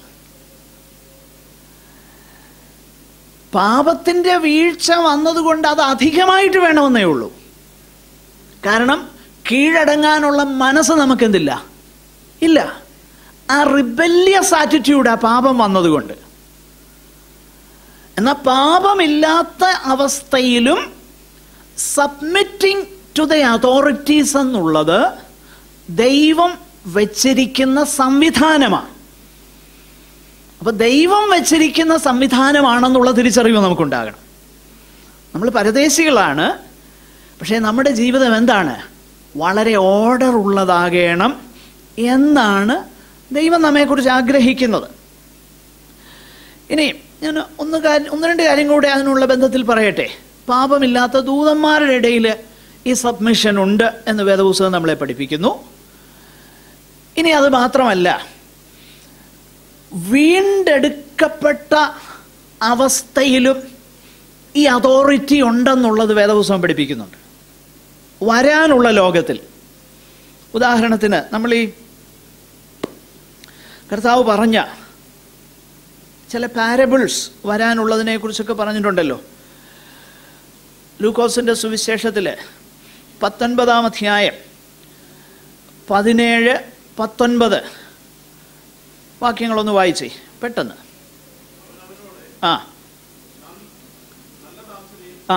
പാപത്തിൻ്റെ വീഴ്ച വന്നതുകൊണ്ട് അത് അധികമായിട്ട് വേണമെന്നേ ഉള്ളൂ കാരണം കീഴടങ്ങാനുള്ള മനസ്സ് നമുക്കെന്തില്ല ഇല്ല ആ റിബല്യസ് ആറ്റിറ്റ്യൂഡാ പാപം വന്നതുകൊണ്ട് എന്നാൽ പാപമില്ലാത്ത അവസ്ഥയിലും സബ്മിറ്റിംഗ് ടു ദ അതോറിറ്റീസ് എന്നുള്ളത് ദൈവം വച്ചിരിക്കുന്ന സംവിധാനമാണ് അപ്പൊ ദൈവം വച്ചിരിക്കുന്ന സംവിധാനമാണെന്നുള്ള തിരിച്ചറിവ് നമുക്കുണ്ടാകണം നമ്മൾ പരദേശികളാണ് പക്ഷേ നമ്മുടെ ജീവിതം എന്താണ് വളരെ ഓർഡർ ഉള്ളതാകണം എന്നാണ് ദൈവം നമ്മെക്കുറിച്ച് ആഗ്രഹിക്കുന്നത് ഇനി ഞാൻ ഒന്ന് കാര്യം ഒന്ന് രണ്ട് കാര്യം കൂടെ അതിനുള്ള ബന്ധത്തിൽ പറയട്ടെ പാപമില്ലാത്ത ദൂതന്മാരുടെ ഇടയിൽ ഈ സബ്മിഷൻ ഉണ്ട് എന്ന് വേദപുസ്തകം നമ്മളെ പഠിപ്പിക്കുന്നു ഇനി അത് മാത്രമല്ല വീണ്ടെടുക്കപ്പെട്ട അവസ്ഥയിലും ഈ അതോറിറ്റി ഉണ്ടെന്നുള്ളത് വേദപുസ്തകം പഠിപ്പിക്കുന്നുണ്ട് വരാനുള്ള ലോകത്തിൽ ഉദാഹരണത്തിന് നമ്മൾ ഈ കർത്താവ് പറഞ്ഞ ചില പാരബിൾസ് വരാനുള്ളതിനെ കുറിച്ചൊക്കെ പറഞ്ഞിട്ടുണ്ടല്ലോ ലൂക്കോസിൻ്റെ സുവിശേഷത്തിൽ പത്തൊൻപതാം അധ്യായം പതിനേഴ് പത്തൊൻപത് വാക്യങ്ങളൊന്ന് വായിച്ചേ പെട്ടെന്ന് ആ ആ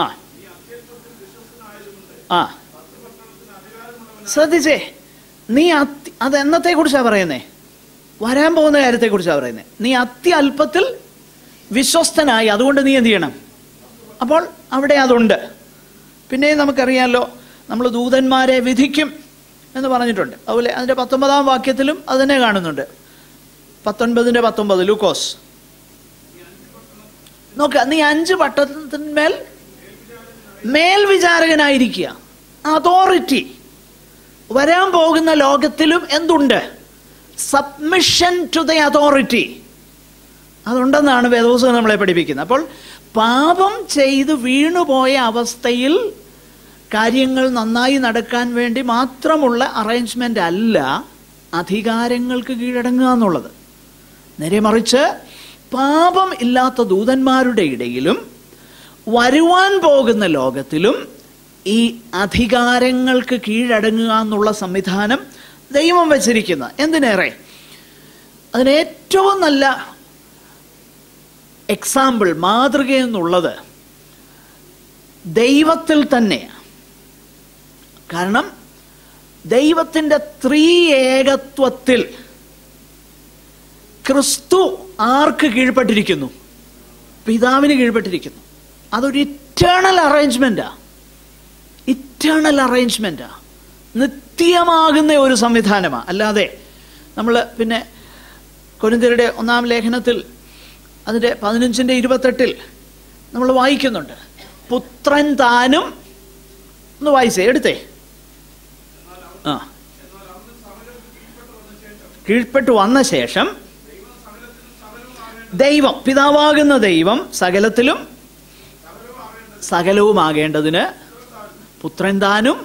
ആ ശ്രദ്ധിച്ചേ നീ അത്തി അത് എന്നത്തെ കുറിച്ചാണ് പറയുന്നേ വരാൻ പോകുന്ന കാര്യത്തെക്കുറിച്ചാണ് പറയുന്നത് നീ അത്യല്പത്തിൽ വിശ്വസ്തനായി അതുകൊണ്ട് നീ എന്ത് ചെയ്യണം അപ്പോൾ അവിടെ അതുണ്ട് പിന്നെ നമുക്കറിയാമല്ലോ നമ്മൾ ദൂതന്മാരെ വിധിക്കും എന്ന് പറഞ്ഞിട്ടുണ്ട് അതുപോലെ അതിൻ്റെ പത്തൊമ്പതാം വാക്യത്തിലും അത് തന്നെ കാണുന്നുണ്ട് പത്തൊൻപതിൻ്റെ പത്തൊമ്പത് ലൂക്കോസ് നോക്ക നീ അഞ്ച് പട്ടണത്തിന്മേൽ മേൽവിചാരകനായിരിക്കുക അതോറിറ്റി വരാൻ പോകുന്ന ലോകത്തിലും എന്തുണ്ട് സബ്മിഷൻ ടു ദ അതോറിറ്റി അതുണ്ടെന്നാണ് വേദോത്സവം നമ്മളെ പഠിപ്പിക്കുന്നത് അപ്പോൾ പാപം ചെയ്ത് വീണുപോയ അവസ്ഥയിൽ കാര്യങ്ങൾ നന്നായി നടക്കാൻ വേണ്ടി മാത്രമുള്ള അറേഞ്ച്മെൻ്റ് അല്ല അധികാരങ്ങൾക്ക് കീഴടങ്ങുക എന്നുള്ളത് നേരെ മറിച്ച് പാപം ഇല്ലാത്ത ദൂതന്മാരുടെ ഇടയിലും വരുവാൻ പോകുന്ന ലോകത്തിലും ഈ അധികാരങ്ങൾക്ക് കീഴടങ്ങുക എന്നുള്ള സംവിധാനം ദൈവം വച്ചിരിക്കുന്ന എന്തിനേറെ അതിന് ഏറ്റവും നല്ല എക്സാമ്പിൾ മാതൃക എന്നുള്ളത് ദൈവത്തിൽ തന്നെയാണ് കാരണം ദൈവത്തിൻ്റെ ത്രീയേകത്വത്തിൽ ക്രിസ്തു ആർക്ക് കീഴ്പ്പെട്ടിരിക്കുന്നു പിതാവിന് കീഴ്പ്പെട്ടിരിക്കുന്നു അതൊരു ഇറ്റേണൽ അറേഞ്ച്മെൻറ്റാ ഇറ്റേണൽ അറേഞ്ച്മെൻറ്റാ നിത്യമാകുന്ന ഒരു സംവിധാനമാണ് അല്ലാതെ നമ്മൾ പിന്നെ കൊരിന്തിയരുടെ ഒന്നാം ലേഖനത്തിൽ അതിൻ്റെ പതിനഞ്ചിൻ്റെ ഇരുപത്തെട്ടിൽ നമ്മൾ വായിക്കുന്നുണ്ട് പുത്രൻ താനും ഒന്ന് വായിച്ചേ എടുത്തേ ആ കീഴ്പ്പെട്ടു വന്ന ശേഷം ദൈവം പിതാവാകുന്ന ദൈവം സകലത്തിലും സകലവുമാകേണ്ടതിന് പുത്രൻ താനും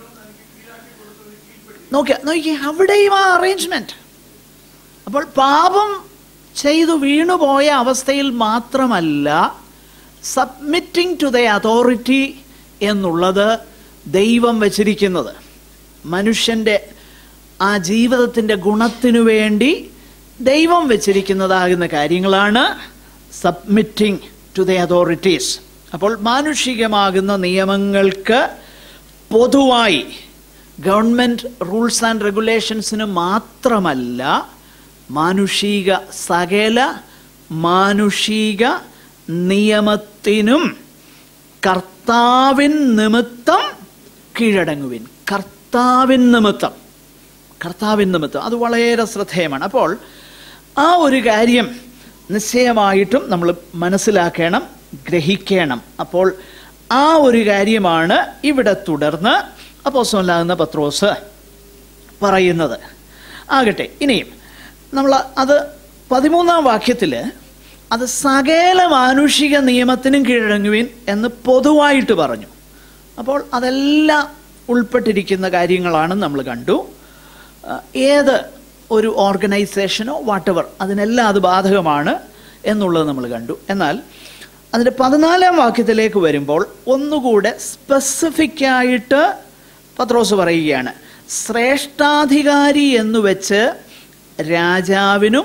നോക്കിയ നോക്കി അവിടെയും ആ അറേഞ്ച്മെന്റ് അപ്പോൾ പാപം ചെയ്തു വീണുപോയ അവസ്ഥയിൽ മാത്രമല്ല സബ്മിറ്റിംഗ് ടു ദ അതോറിറ്റി എന്നുള്ളത് ദൈവം വച്ചിരിക്കുന്നത് മനുഷ്യൻ്റെ ആ ജീവിതത്തിൻ്റെ ഗുണത്തിനു വേണ്ടി ദൈവം വെച്ചിരിക്കുന്നതാകുന്ന കാര്യങ്ങളാണ് സബ്മിറ്റിംഗ് ടു ദ അതോറിറ്റീസ് അപ്പോൾ മാനുഷികമാകുന്ന നിയമങ്ങൾക്ക് പൊതുവായി ഗവൺമെൻറ് റൂൾസ് ആൻഡ് റെഗുലേഷൻസിന് മാത്രമല്ല മാനുഷിക സകല മാനുഷിക നിയമത്തിനും കർത്താവിൻ നിമിത്തം കീഴടങ്ങുവിൻ കർത്താവിൻ നിമിത്തം കർത്താവിൻ നിമിത്തം അത് വളരെ ശ്രദ്ധേയമാണ് അപ്പോൾ ആ ഒരു കാര്യം നിശ്ചയമായിട്ടും നമ്മൾ മനസ്സിലാക്കണം ഗ്രഹിക്കണം അപ്പോൾ ആ ഒരു കാര്യമാണ് ഇവിടെ തുടർന്ന് അപ്പോസോലാകുന്ന പത്രോസ് പറയുന്നത് ആകട്ടെ ഇനിയും നമ്മൾ അത് പതിമൂന്നാം വാക്യത്തിൽ അത് സകല മാനുഷിക നിയമത്തിനും കീഴടങ്ങുവിൻ എന്ന് പൊതുവായിട്ട് പറഞ്ഞു അപ്പോൾ അതെല്ലാം ഉൾപ്പെട്ടിരിക്കുന്ന കാര്യങ്ങളാണ് നമ്മൾ കണ്ടു ആ, ഏത് ഒരു ഓർഗനൈസേഷനോ വാട്ടവർ അതിനെല്ലാം അത് ബാധകമാണ് എന്നുള്ളത് നമ്മൾ കണ്ടു എന്നാൽ അതിൻ്റെ പതിനാലാം വാക്യത്തിലേക്ക് വരുമ്പോൾ ഒന്നുകൂടെ സ്പെസിഫിക് ആയിട്ട് പത്രോസ് പറയുകയാണ് ശ്രേഷ്ഠാധികാരി എന്ന് വെച്ച് രാജാവിനും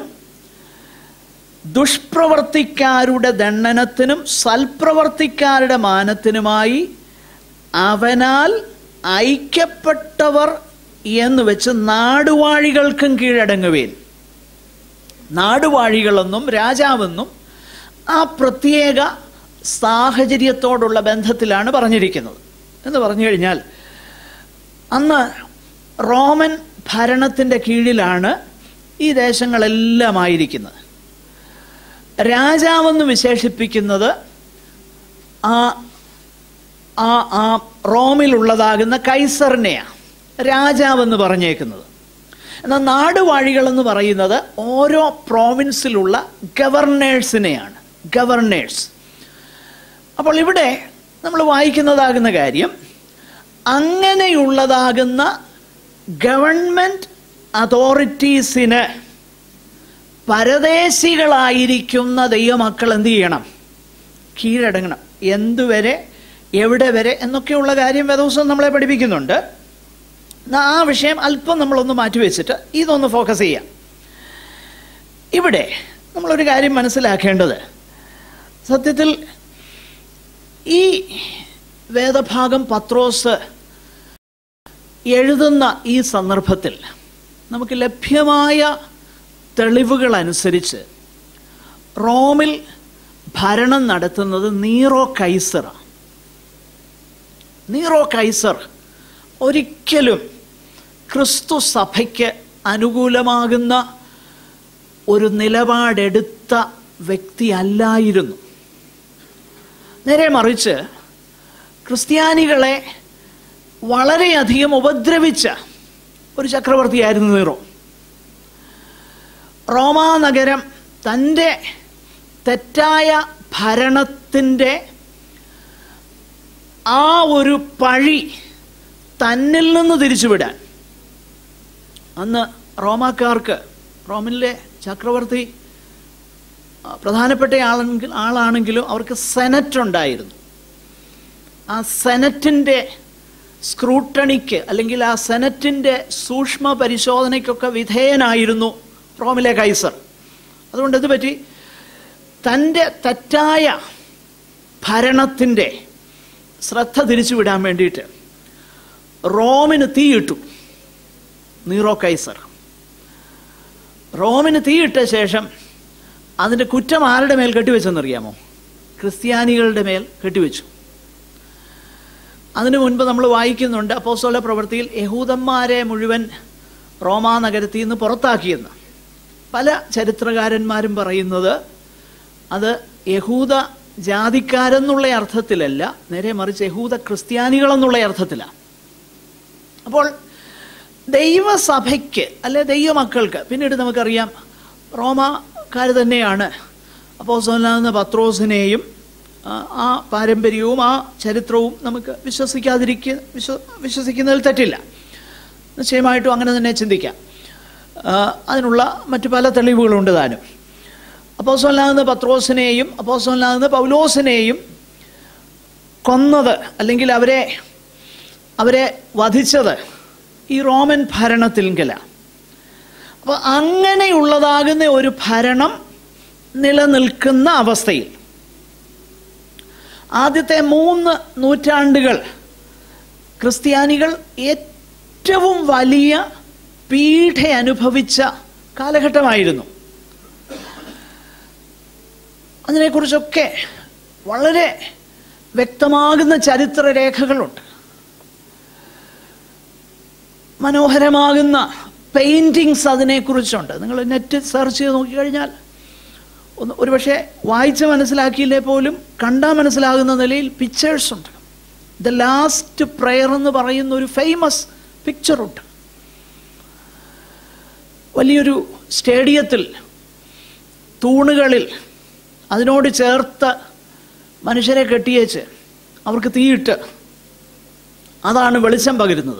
ദുഷ്പ്രവർത്തിക്കാരുടെ ദണ്ഡനത്തിനും സൽപ്രവർത്തിക്കാരുടെ മാനത്തിനുമായി അവനാൽ ഐക്യപ്പെട്ടവർ എന്ന് വെച്ച് നാടുവാഴികൾക്കും കീഴടങ്ങുവേൻ നാടുവാഴികളെന്നും രാജാവെന്നും ആ പ്രത്യേക സാഹചര്യത്തോടുള്ള ബന്ധത്തിലാണ് പറഞ്ഞിരിക്കുന്നത് എന്ന് പറഞ്ഞു കഴിഞ്ഞാൽ അന്ന് റോമൻ ഭരണത്തിൻ്റെ കീഴിലാണ് ഈ ദേശങ്ങളെല്ലാം ആയിരിക്കുന്നത് രാജാവെന്ന് വിശേഷിപ്പിക്കുന്നത് ആ ആ ആ റോമിലുള്ളതാകുന്ന കൈസറിനെയാണ് രാജാവെന്ന് പറഞ്ഞേക്കുന്നത് എന്നാൽ നാടുവാഴികളെന്ന് പറയുന്നത് ഓരോ പ്രോവിൻസിലുള്ള ഗവർണേഴ്സിനെയാണ് ഗവർണേഴ്സ് അപ്പോൾ ഇവിടെ നമ്മൾ വായിക്കുന്നതാകുന്ന കാര്യം അങ്ങനെയുള്ളതാകുന്ന ഗവൺമെൻറ് അതോറിറ്റീസിന് പരദേശികളായിരിക്കുന്ന ദൈവമക്കൾ എന്ത് ചെയ്യണം കീഴടങ്ങണം എന്തുവരെ എവിടെ വരെ എന്നൊക്കെയുള്ള കാര്യം വേദവസം നമ്മളെ പഠിപ്പിക്കുന്നുണ്ട് എന്നാ ആ വിഷയം അല്പം നമ്മളൊന്ന് മാറ്റിവെച്ചിട്ട് ഇതൊന്ന് ഫോക്കസ് ചെയ്യാം ഇവിടെ നമ്മളൊരു കാര്യം മനസ്സിലാക്കേണ്ടത് സത്യത്തിൽ ഈ വേദഭാഗം പത്രോസ് എഴുതുന്ന ഈ സന്ദർഭത്തിൽ നമുക്ക് ലഭ്യമായ തെളിവുകൾ അനുസരിച്ച് റോമിൽ ഭരണം നടത്തുന്നത് നീറോ കൈസറാണ് നീറോ കൈസർ ഒരിക്കലും ക്രിസ്തു സഭയ്ക്ക് അനുകൂലമാകുന്ന ഒരു നിലപാടെടുത്ത വ്യക്തി അല്ലായിരുന്നു നേരെ മറിച്ച് ക്രിസ്ത്യാനികളെ വളരെയധികം ഉപദ്രവിച്ച ഒരു ചക്രവർത്തിയായിരുന്നു നീറോ റോമാ നഗരം തൻ്റെ തെറ്റായ ഭരണത്തിൻ്റെ ആ ഒരു പഴി തന്നിൽ നിന്ന് തിരിച്ചുവിടാൻ അന്ന് റോമാക്കാർക്ക് റോമിലെ ചക്രവർത്തി ആ, പ്രധാനപ്പെട്ട ആളെങ്കിൽ ആളാണെങ്കിലും അവർക്ക് സെനറ്റ് ഉണ്ടായിരുന്നു ആ സെനറ്റിൻ്റെ സ്ക്രൂട്ടണിക്ക് അല്ലെങ്കിൽ ആ സെനറ്റിൻ്റെ സൂക്ഷ്മ പരിശോധനയ്ക്കൊക്കെ വിധേയനായിരുന്നു റോമിലെ കൈസർ അതുകൊണ്ട് ഇത് പറ്റി തൻ്റെ തെറ്റായ ഭരണത്തിൻ്റെ ശ്രദ്ധ തിരിച്ചുവിടാൻ വേണ്ടിയിട്ട് റോമിന് തീയിട്ടു നീറോ കൈസർ റോമിന് തീയിട്ട ശേഷം അതിൻ്റെ കുറ്റം ആരുടെ മേൽ കെട്ടിവെച്ചെന്നറിയാമോ ക്രിസ്ത്യാനികളുടെ മേൽ കെട്ടിവെച്ചു അതിനു മുൻപ് നമ്മൾ വായിക്കുന്നുണ്ട് അപ്പോസ്തല പ്രവൃത്തിയിൽ യഹൂദന്മാരെ മുഴുവൻ റോമാ നഗരത്തിൽ നിന്ന് പുറത്താക്കിയെന്ന് പല ചരിത്രകാരന്മാരും പറയുന്നത് അത് യഹൂദ ജാതിക്കാരെന്നുള്ള അർത്ഥത്തിലല്ല നേരെ മറിച്ച് യഹൂദ ക്രിസ്ത്യാനികളെന്നുള്ള അർത്ഥത്തിലാണ് അപ്പോൾ ദൈവസഭയ്ക്ക് അല്ലെ ദൈവമക്കൾക്ക് പിന്നീട് നമുക്കറിയാം റോമാക്കാർ തന്നെയാണ് അപ്പോൾ സോലാന്ന പത്രോസിനെയും ആ, ആ പാരമ്പര്യവും ആ ചരിത്രവും നമുക്ക് വിശ്വസിക്കാതിരിക്ക വിശ്വ വിശ്വസിക്കുന്നതിൽ തെറ്റില്ല നിശ്ചയമായിട്ടും അങ്ങനെ തന്നെ ചിന്തിക്കാം ആ, അതിനുള്ള മറ്റു പല തെളിവുകളുണ്ട് താനും അപ്പോസോലാകുന്ന പത്രോസിനെയും അപ്പോസോലാകുന്ന പൗലോസിനെയും കൊന്നത് അല്ലെങ്കിൽ അവരെ അവരെ വധിച്ചത് ഈ റോമൻ ഭരണത്തിൽക്കലാണ് അപ്പോൾ അങ്ങനെയുള്ളതാകുന്ന ഒരു ഭരണം നിലനിൽക്കുന്ന അവസ്ഥയിൽ ആദ്യത്തെ മൂന്ന് നൂറ്റാണ്ടുകൾ ക്രിസ്ത്യാനികൾ ഏറ്റവും വലിയ പീഡ അനുഭവിച്ച കാലഘട്ടമായിരുന്നു അതിനെക്കുറിച്ചൊക്കെ വളരെ വ്യക്തമാകുന്ന ചരിത്രരേഖകളുണ്ട് മനോഹരമാകുന്ന പെയിൻറ്റിങ്സ് അതിനെക്കുറിച്ചുണ്ട് നിങ്ങൾ നെറ്റ് സെർച്ച് ചെയ്ത് നോക്കിക്കഴിഞ്ഞാൽ ഒന്ന് ഒരുപക്ഷെ വായിച്ച് മനസ്സിലാക്കിയില്ലേ പോലും കണ്ടാൽ മനസ്സിലാകുന്ന നിലയിൽ പിക്ചേഴ്സ് ഉണ്ട് ദ ലാസ്റ്റ് പ്രെയർ എന്ന് പറയുന്ന ഒരു ഫേമസ് പിക്ചറുണ്ട് വലിയൊരു സ്റ്റേഡിയത്തിൽ തൂണുകളിൽ അതിനോട് ചേർത്ത് മനുഷ്യരെ കെട്ടിയേച്ച് അവർക്ക് തീയിട്ട് അതാണ് വെളിച്ചം പകരുന്നത്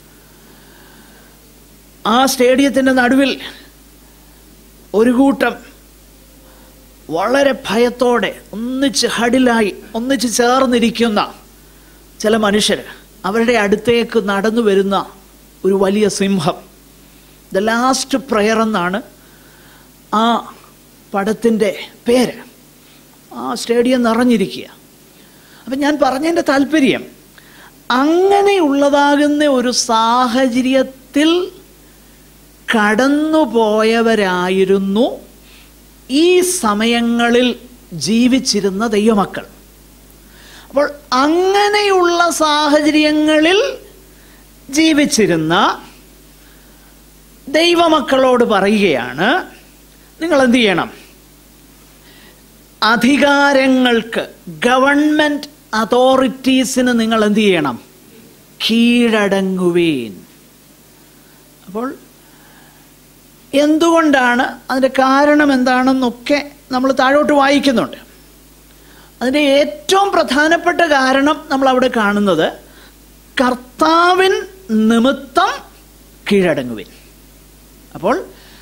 ആ സ്റ്റേഡിയത്തിൻ്റെ നടുവിൽ ഒരു കൂട്ടം വളരെ ഭയത്തോടെ ഒന്നിച്ച് ഹഡിലായി ഒന്നിച്ച് ചേർന്നിരിക്കുന്ന ചില മനുഷ്യർ അവരുടെ അടുത്തേക്ക് നടന്നു വരുന്ന ഒരു വലിയ സിംഹം ദ ലാസ്റ്റ് പ്രയർ എന്നാണ് ആ പടത്തിൻ്റെ പേര് ആ സ്റ്റേഡിയം നിറഞ്ഞിരിക്കുക അപ്പം ഞാൻ പറഞ്ഞതിൻ്റെ താല്പര്യം അങ്ങനെയുള്ളതാകുന്ന ഒരു സാഹചര്യത്തിൽ കടന്നുപോയവരായിരുന്നു ഈ സമയങ്ങളിൽ ജീവിച്ചിരുന്ന ദൈവമക്കൾ അപ്പോൾ അങ്ങനെയുള്ള സാഹചര്യങ്ങളിൽ ജീവിച്ചിരുന്ന ദൈവമക്കളോട് പറയുകയാണ് നിങ്ങൾ എന്ത് ചെയ്യണം അധികാരങ്ങൾക്ക് ഗവൺമെൻറ് അതോറിറ്റീസിന് നിങ്ങൾ എന്ത് ചെയ്യണം കീഴടങ്ങുവീൻ അപ്പോൾ എന്തുകൊണ്ടാണ് അതിൻ്റെ കാരണം എന്താണെന്നൊക്കെ നമ്മൾ താഴോട്ട് വായിക്കുന്നുണ്ട് അതിൻ്റെ ഏറ്റവും പ്രധാനപ്പെട്ട കാരണം നമ്മൾ അവിടെ കാണുന്നത് കർത്താവിൻ നിമിത്തം കീഴടങ്ങുവിൻ അപ്പോൾ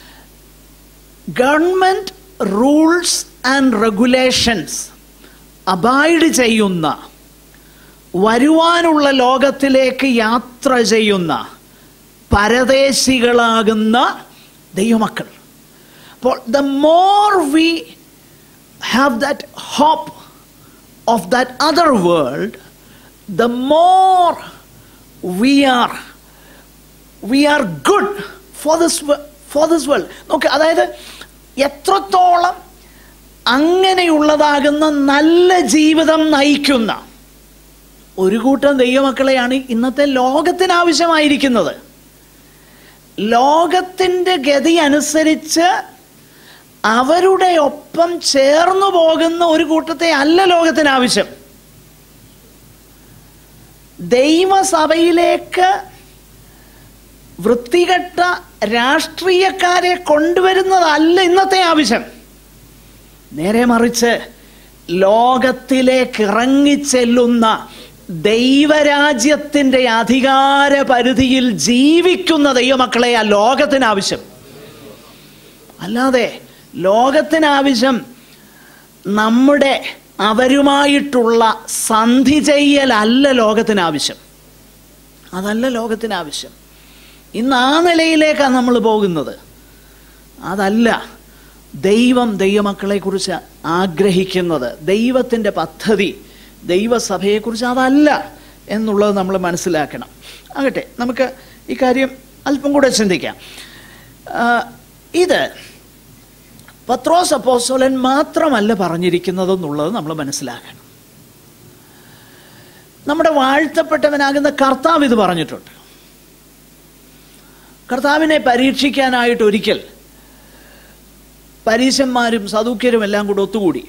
government rules and regulations abide ചെയ്യുന്ന വരുവാനുള്ള ലോകത്തിലേക്ക് യാത്ര ചെയ്യുന്ന പരദേശികളാകുന്ന ദൈവമക്കൾ അപ്പോൾ the more we have that hope of that other world the more we are we are good for this for this world നോക്ക് അതായത് എത്രത്തോളം അങ്ങനെയുള്ളതാകുന്ന നല്ല ജീവിതം നയിക്കുന്ന ഒരു കൂട്ടം ദൈവമക്കളെയാണ് ഇന്നത്തെ ലോകത്തിന് ആവശ്യമായിരിക്കുന്നത് ലോകത്തിൻ്റെ ഗതി അനുസരിച്ച് അവരുടെ ഒപ്പം ചേർന്നു പോകുന്ന ഒരു കൂട്ടത്തെ അല്ല ലോകത്തിന് ആവശ്യം ദൈവസഭയിലേക്ക് വൃത്തികെട്ട രാഷ്ട്രീയക്കാരെ കൊണ്ടുവരുന്നതല്ല ഇന്നത്തെ ആവശ്യം നേരെ മറിച്ച് ലോകത്തിലേക്ക് ഇറങ്ങിച്ചെല്ലുന്ന ദൈവരാജ്യത്തിൻ്റെ അധികാര പരിധിയിൽ ജീവിക്കുന്ന ദൈവമക്കളെ ആ ലോകത്തിന് ആവശ്യം അല്ലാതെ ലോകത്തിനാവശ്യം നമ്മുടെ അവരുമായിട്ടുള്ള സന്ധി ചെയ്യലല്ല ലോകത്തിനാവശ്യം അതല്ല ലോകത്തിനാവശ്യം ഇന്ന് ആ നിലയിലേക്കാണ് നമ്മൾ പോകുന്നത് അതല്ല ദൈവം ദൈവമക്കളെക്കുറിച്ച് ആഗ്രഹിക്കുന്നത് ദൈവത്തിൻ്റെ പദ്ധതി ദൈവസഭയെക്കുറിച്ച് അതല്ല എന്നുള്ളത് നമ്മൾ മനസ്സിലാക്കണം ആകട്ടെ നമുക്ക് ഈ കാര്യം അല്പം കൂടെ ചിന്തിക്കാം ആ, ഇത് പത്രോസ് അപ്പോസ്തലൻ മാത്രമല്ല പറഞ്ഞിരിക്കുന്നതെന്നുള്ളത് നമ്മൾ മനസ്സിലാക്കണം നമ്മുടെ വാഴ്ത്തപ്പെട്ടവനാകുന്ന കർത്താവ് ഇത് പറഞ്ഞിട്ടുണ്ട് കർത്താവിനെ പരീക്ഷിക്കാനായിട്ട് ഒരിക്കൽ പരീശന്മാരും സദൂക്യരും എല്ലാം കൂടെ ഒത്തുകൂടി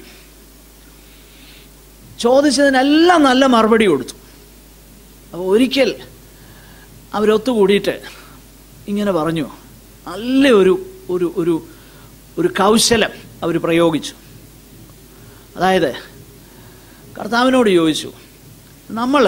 ചോദിച്ചതിനെല്ലാം നല്ല മറുപടി കൊടുത്തു അപ്പോൾ ഒരിക്കൽ അവരൊത്തുകൂടിയിട്ട് ഇങ്ങനെ പറഞ്ഞു നല്ല ഒരു ഒരു ഒരു ഒരു കൗശലം അവർ പ്രയോഗിച്ചു അതായത് കർത്താവിനോട് ചോദിച്ചു നമ്മൾ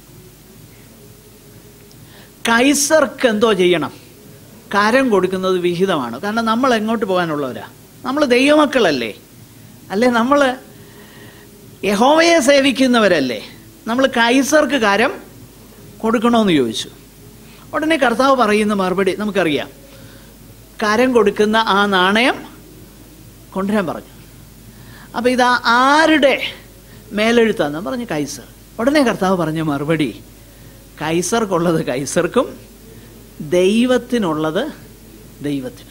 കൈസർക്ക് എന്തോ ചെയ്യണം കരം കൊടുക്കുന്നത് വിഹിതമാണ് കാരണം നമ്മൾ എങ്ങോട്ട് പോകാനുള്ളവരാ നമ്മൾ ദൈവമക്കളല്ലേ അല്ലേ നമ്മൾ യഹോവയെ സേവിക്കുന്നവരല്ലേ നമ്മൾ കൈസർക്ക് കരം കൊടുക്കണമെന്ന് ചോദിച്ചു ഉടനെ കർത്താവ് പറയുന്ന മറുപടി നമുക്കറിയാം കരം കൊടുക്കുന്ന ആ നാണയം കൊണ്ടുവരാൻ പറഞ്ഞു അപ്പോൾ ഇത് ആരുടെ മേലെഴുത്താന്ന് പറഞ്ഞു കൈസർ ഉടനെ കർത്താവ് പറഞ്ഞ മറുപടി കൈസർക്കുള്ളത് കൈസർക്കും ദൈവത്തിനുള്ളത് ദൈവത്തിനും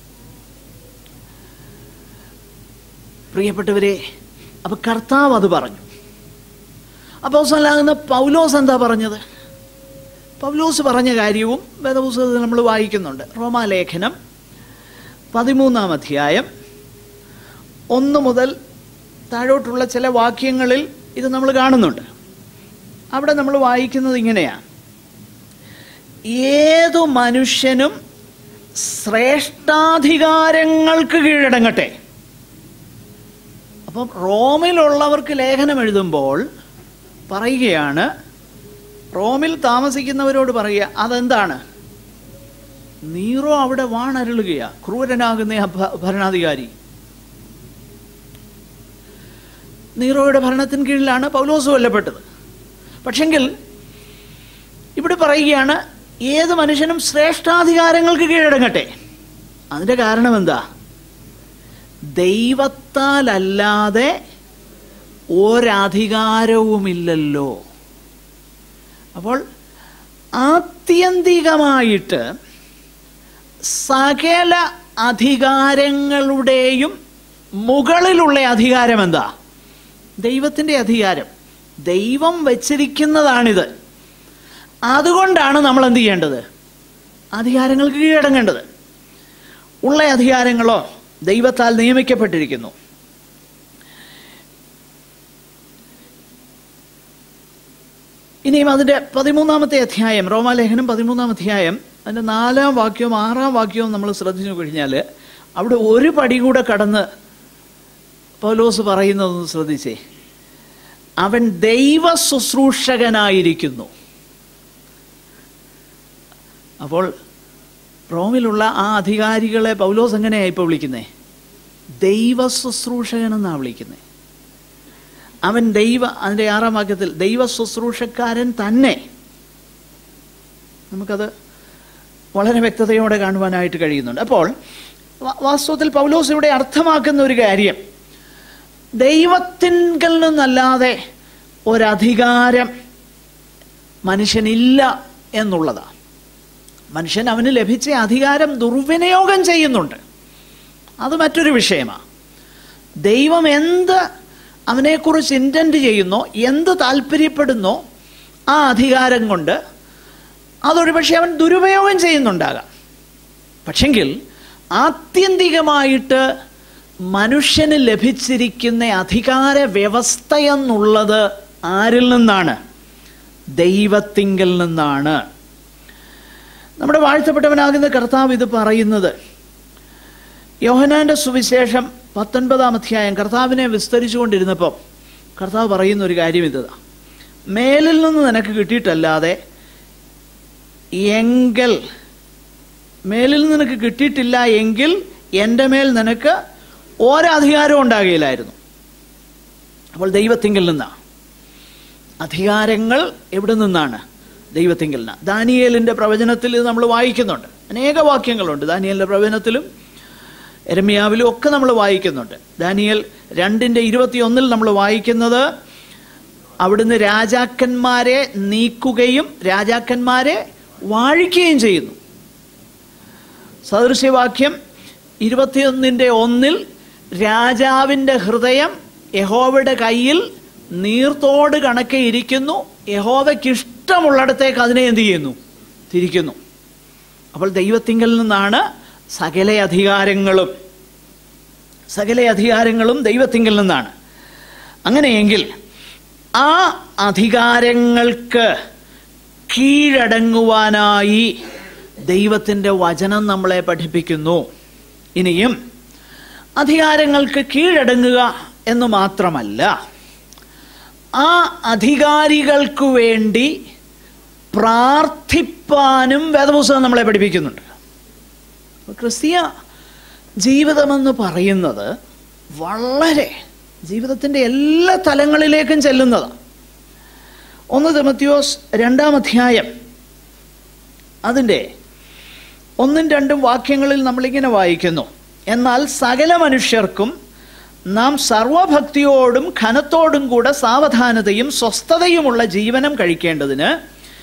പ്രിയപ്പെട്ടവരെ അപ്പൊ കർത്താവ് അത് പറഞ്ഞു അപ്പോൾ സ്വലാകുന്ന പൗലോസ് എന്താ പറഞ്ഞത് പൗലോസ് പറഞ്ഞ കാര്യവും വേദപുസ്തകത്തിൽ നമ്മൾ വായിക്കുന്നുണ്ട് റോമാലേഖനം പതിമൂന്നാം അധ്യായം ഒന്ന് മുതൽ താഴോട്ടുള്ള ചില വാക്യങ്ങളിൽ ഇത് നമ്മൾ കാണുന്നുണ്ട് അവിടെ നമ്മൾ വായിക്കുന്നത് ഇങ്ങനെയാണ് ഏതു മനുഷ്യനും ശ്രേഷ്ഠാധികാരങ്ങൾക്ക് കീഴടങ്ങട്ടെ അപ്പം റോമിലുള്ളവർക്ക് ലേഖനം എഴുതുമ്പോൾ പറയുകയാണ് റോമിൽ താമസിക്കുന്നവരോട് പറയുക അതെന്താണ് നീറോ അവിടെ വാണരുളുകയാ ക്രൂരനാകുന്ന ആ ഭ- ഭരണാധികാരി നീറോയുടെ ഭരണത്തിന് കീഴിലാണ് പൗലോസ് കൊല്ലപ്പെട്ടത് പക്ഷെങ്കിൽ ഇവിടെ പറയുകയാണ് ഏത് മനുഷ്യനും ശ്രേഷ്ഠാധികാരങ്ങൾക്ക് കീഴടങ്ങട്ടെ അതിൻ്റെ കാരണം എന്താ ദൈവത്താലല്ലാതെ ഒരധികാരവുമില്ലല്ലോ അപ്പോൾ ആത്യന്തികമായിട്ട് സകല അധികാരങ്ങളുടെയും മുകളിലുള്ള അധികാരം എന്താ ദൈവത്തിൻ്റെ അധികാരം ദൈവം വച്ചിരിക്കുന്നതാണിത് അതുകൊണ്ടാണ് നമ്മൾ എന്ത് ചെയ്യേണ്ടത് അധികാരങ്ങൾക്ക് കീഴടങ്ങേണ്ടത് ഉള്ള അധികാരങ്ങളോ ദൈവത്താൽ നിയമിക്കപ്പെട്ടിരിക്കുന്നു ഇനിയും അതിൻ്റെ പതിമൂന്നാമത്തെ അധ്യായം റോമാലേഖനം പതിമൂന്നാം അധ്യായം അതിൻ്റെ നാലാം വാക്യവും ആറാം വാക്യവും നമ്മൾ ശ്രദ്ധിച്ചു കഴിഞ്ഞാൽ അവിടെ ഒരു പടി കൂടെ കടന്ന് പൗലോസ് പറയുന്നതൊന്ന് ശ്രദ്ധിച്ചേ അവൻ ദൈവ ശുശ്രൂഷകനായിരിക്കുന്നു അപ്പോൾ റോമിലുള്ള ആ അധികാരികളെ പൗലോസ് എങ്ങനെയാണ് ഇപ്പോൾ വിളിക്കുന്നത് ദൈവ ശുശ്രൂഷകൻ എന്നാണ് വിളിക്കുന്നത് അവൻ ദൈവ അതിൻ്റെ ആറാം വാക്യത്തിൽ ദൈവ ശുശ്രൂഷക്കാരൻ തന്നെ നമുക്കത് വളരെ വ്യക്തതയോടെ കാണുവാനായിട്ട് കഴിയുന്നുണ്ട് അപ്പോൾ വ- വാസ്തവത്തിൽ പൗലോസ് ഇവിടെ അർത്ഥമാക്കുന്ന ഒരു കാര്യം ദൈവത്തിങ്കൽ നിന്നല്ലാതെ ഒരധികാരം മനുഷ്യനില്ല എന്നുള്ളതാണ് മനുഷ്യൻ അവന് ലഭിച്ച അധികാരം ദുർവിനിയോഗം ചെയ്യുന്നുണ്ട് അത് മറ്റൊരു വിഷയമാണ് ദൈവം എന്ത് അവനെക്കുറിച്ച് ഇൻറ്റൻറ്റ് ചെയ്യുന്നോ എന്ത് താല്പര്യപ്പെടുന്നോ ആ അധികാരം കൊണ്ട് അതൊരു പക്ഷേ അവൻ ദുരുപയോഗം ചെയ്യുന്നുണ്ടാകാം പക്ഷെങ്കിൽ ആത്യന്തികമായിട്ട് മനുഷ്യന് ലഭിച്ചിരിക്കുന്ന അധികാര വ്യവസ്ഥ എന്നുള്ളത് ആരിൽ നിന്നാണ് ദൈവത്തിങ്കൽ നിന്നാണ് നമ്മുടെ വാഴ്ത്തപ്പെട്ടവനാകുന്ന കർത്താവ് ഇത് പറയുന്നത് യോഹനാന്റെ സുവിശേഷം പത്തൊൻപതാം അധ്യായം കർത്താവിനെ വിസ്തരിച്ചുകൊണ്ടിരുന്നപ്പോൾ കർത്താവ് പറയുന്ന ഒരു കാര്യം ഇതാ മേലിൽ നിന്ന് നിനക്ക് കിട്ടിയിട്ടല്ലാതെ എങ്കിൽ മേലിൽ നിന്ന് നിനക്ക് കിട്ടിയിട്ടില്ല എങ്കിൽ എൻ്റെ മേൽ നിനക്ക് ഒരധികാരവും ഉണ്ടാകുകയില്ലായിരുന്നു അപ്പോൾ ദൈവത്തിങ്കിൽ നിന്നാണ് അധികാരങ്ങൾ എവിടെ നിന്നാണ് ദൈവത്തിങ്കിൽ നിന്നാണ് ദാനിയേലിൻ്റെ പ്രവചനത്തിൽ ഇത് നമ്മൾ വായിക്കുന്നുണ്ട് അനേക വാക്യങ്ങളുണ്ട് ദാനിയേലിൻ്റെ പ്രവചനത്തിലും എരമ്യാവിലും ഒക്കെ നമ്മൾ വായിക്കുന്നുണ്ട് ദാനിയേൽ രണ്ടിൻ്റെ ഇരുപത്തിയൊന്നിൽ നമ്മൾ വായിക്കുന്നത് അവിടുന്ന് രാജാക്കന്മാരെ നീക്കുകയും രാജാക്കന്മാരെ വാഴിക്കുകയും ചെയ്യുന്നു സദൃശ്യവാക്യം ഇരുപത്തിയൊന്നിൻ്റെ ഒന്നിൽ രാജാവിൻ്റെ ഹൃദയം യഹോവയുടെ കയ്യിൽ നീർത്തോട് കണക്കെ ഇരിക്കുന്നു യഹോവയ്ക്ക് ഇഷ്ടമുള്ളിടത്തേക്ക് അതിനെ എന്ത് ചെയ്യുന്നു തിരിക്കുന്നു അപ്പോൾ ദൈവത്തിങ്കൽ നിന്നാണ് സകല അധികാരങ്ങളും സകല അധികാരങ്ങളും ദൈവത്തിങ്കൽ നിന്നാണ് അങ്ങനെയെങ്കിൽ ആ അധികാരങ്ങൾക്ക് കീഴടങ്ങുവാനായി ദൈവത്തിൻ്റെ വചനം നമ്മളെ പഠിപ്പിക്കുന്നു ഇനിയും അധികാരങ്ങൾക്ക് കീഴടങ്ങുക എന്ന് മാത്രമല്ല ആ അധികാരികൾക്ക് വേണ്ടി പ്രാർത്ഥിപ്പാനും വേദപുസ്തകം നമ്മളെ പഠിപ്പിക്കുന്നുണ്ട് അപ്പോൾ ക്രിസ്തീയ ജീവിതമെന്ന് പറയുന്നത് വളരെ ജീവിതത്തിൻ്റെ എല്ലാ തലങ്ങളിലേക്കും ചെല്ലുന്നതാണ് ഒന്ന് തിമത്യോസ് രണ്ടാം അധ്യായം അതിൻ്റെ ഒന്നും രണ്ടും വാക്യങ്ങളിൽ നമ്മളിങ്ങനെ വായിക്കുന്നു എന്നാൽ സകല മനുഷ്യർക്കും നാം സർവഭക്തിയോടും ഘനത്തോടും കൂടെ സാവധാനതയും സ്വസ്ഥതയുമുള്ള ജീവനം കഴിക്കേണ്ടതിന്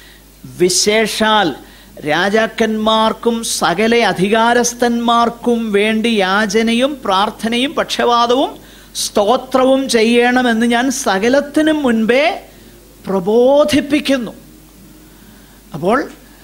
വിശേഷാൽ രാജാക്കന്മാർക്കും സകല അധികാരസ്ഥന്മാർക്കും വേണ്ടി യാചനയും പ്രാർത്ഥനയും പക്ഷപാതവും സ്തോത്രവും ചെയ്യണമെന്ന് ഞാൻ സകലത്തിനും മുൻപേ പ്രബോധിപ്പിക്കുന്നു അപ്പോൾ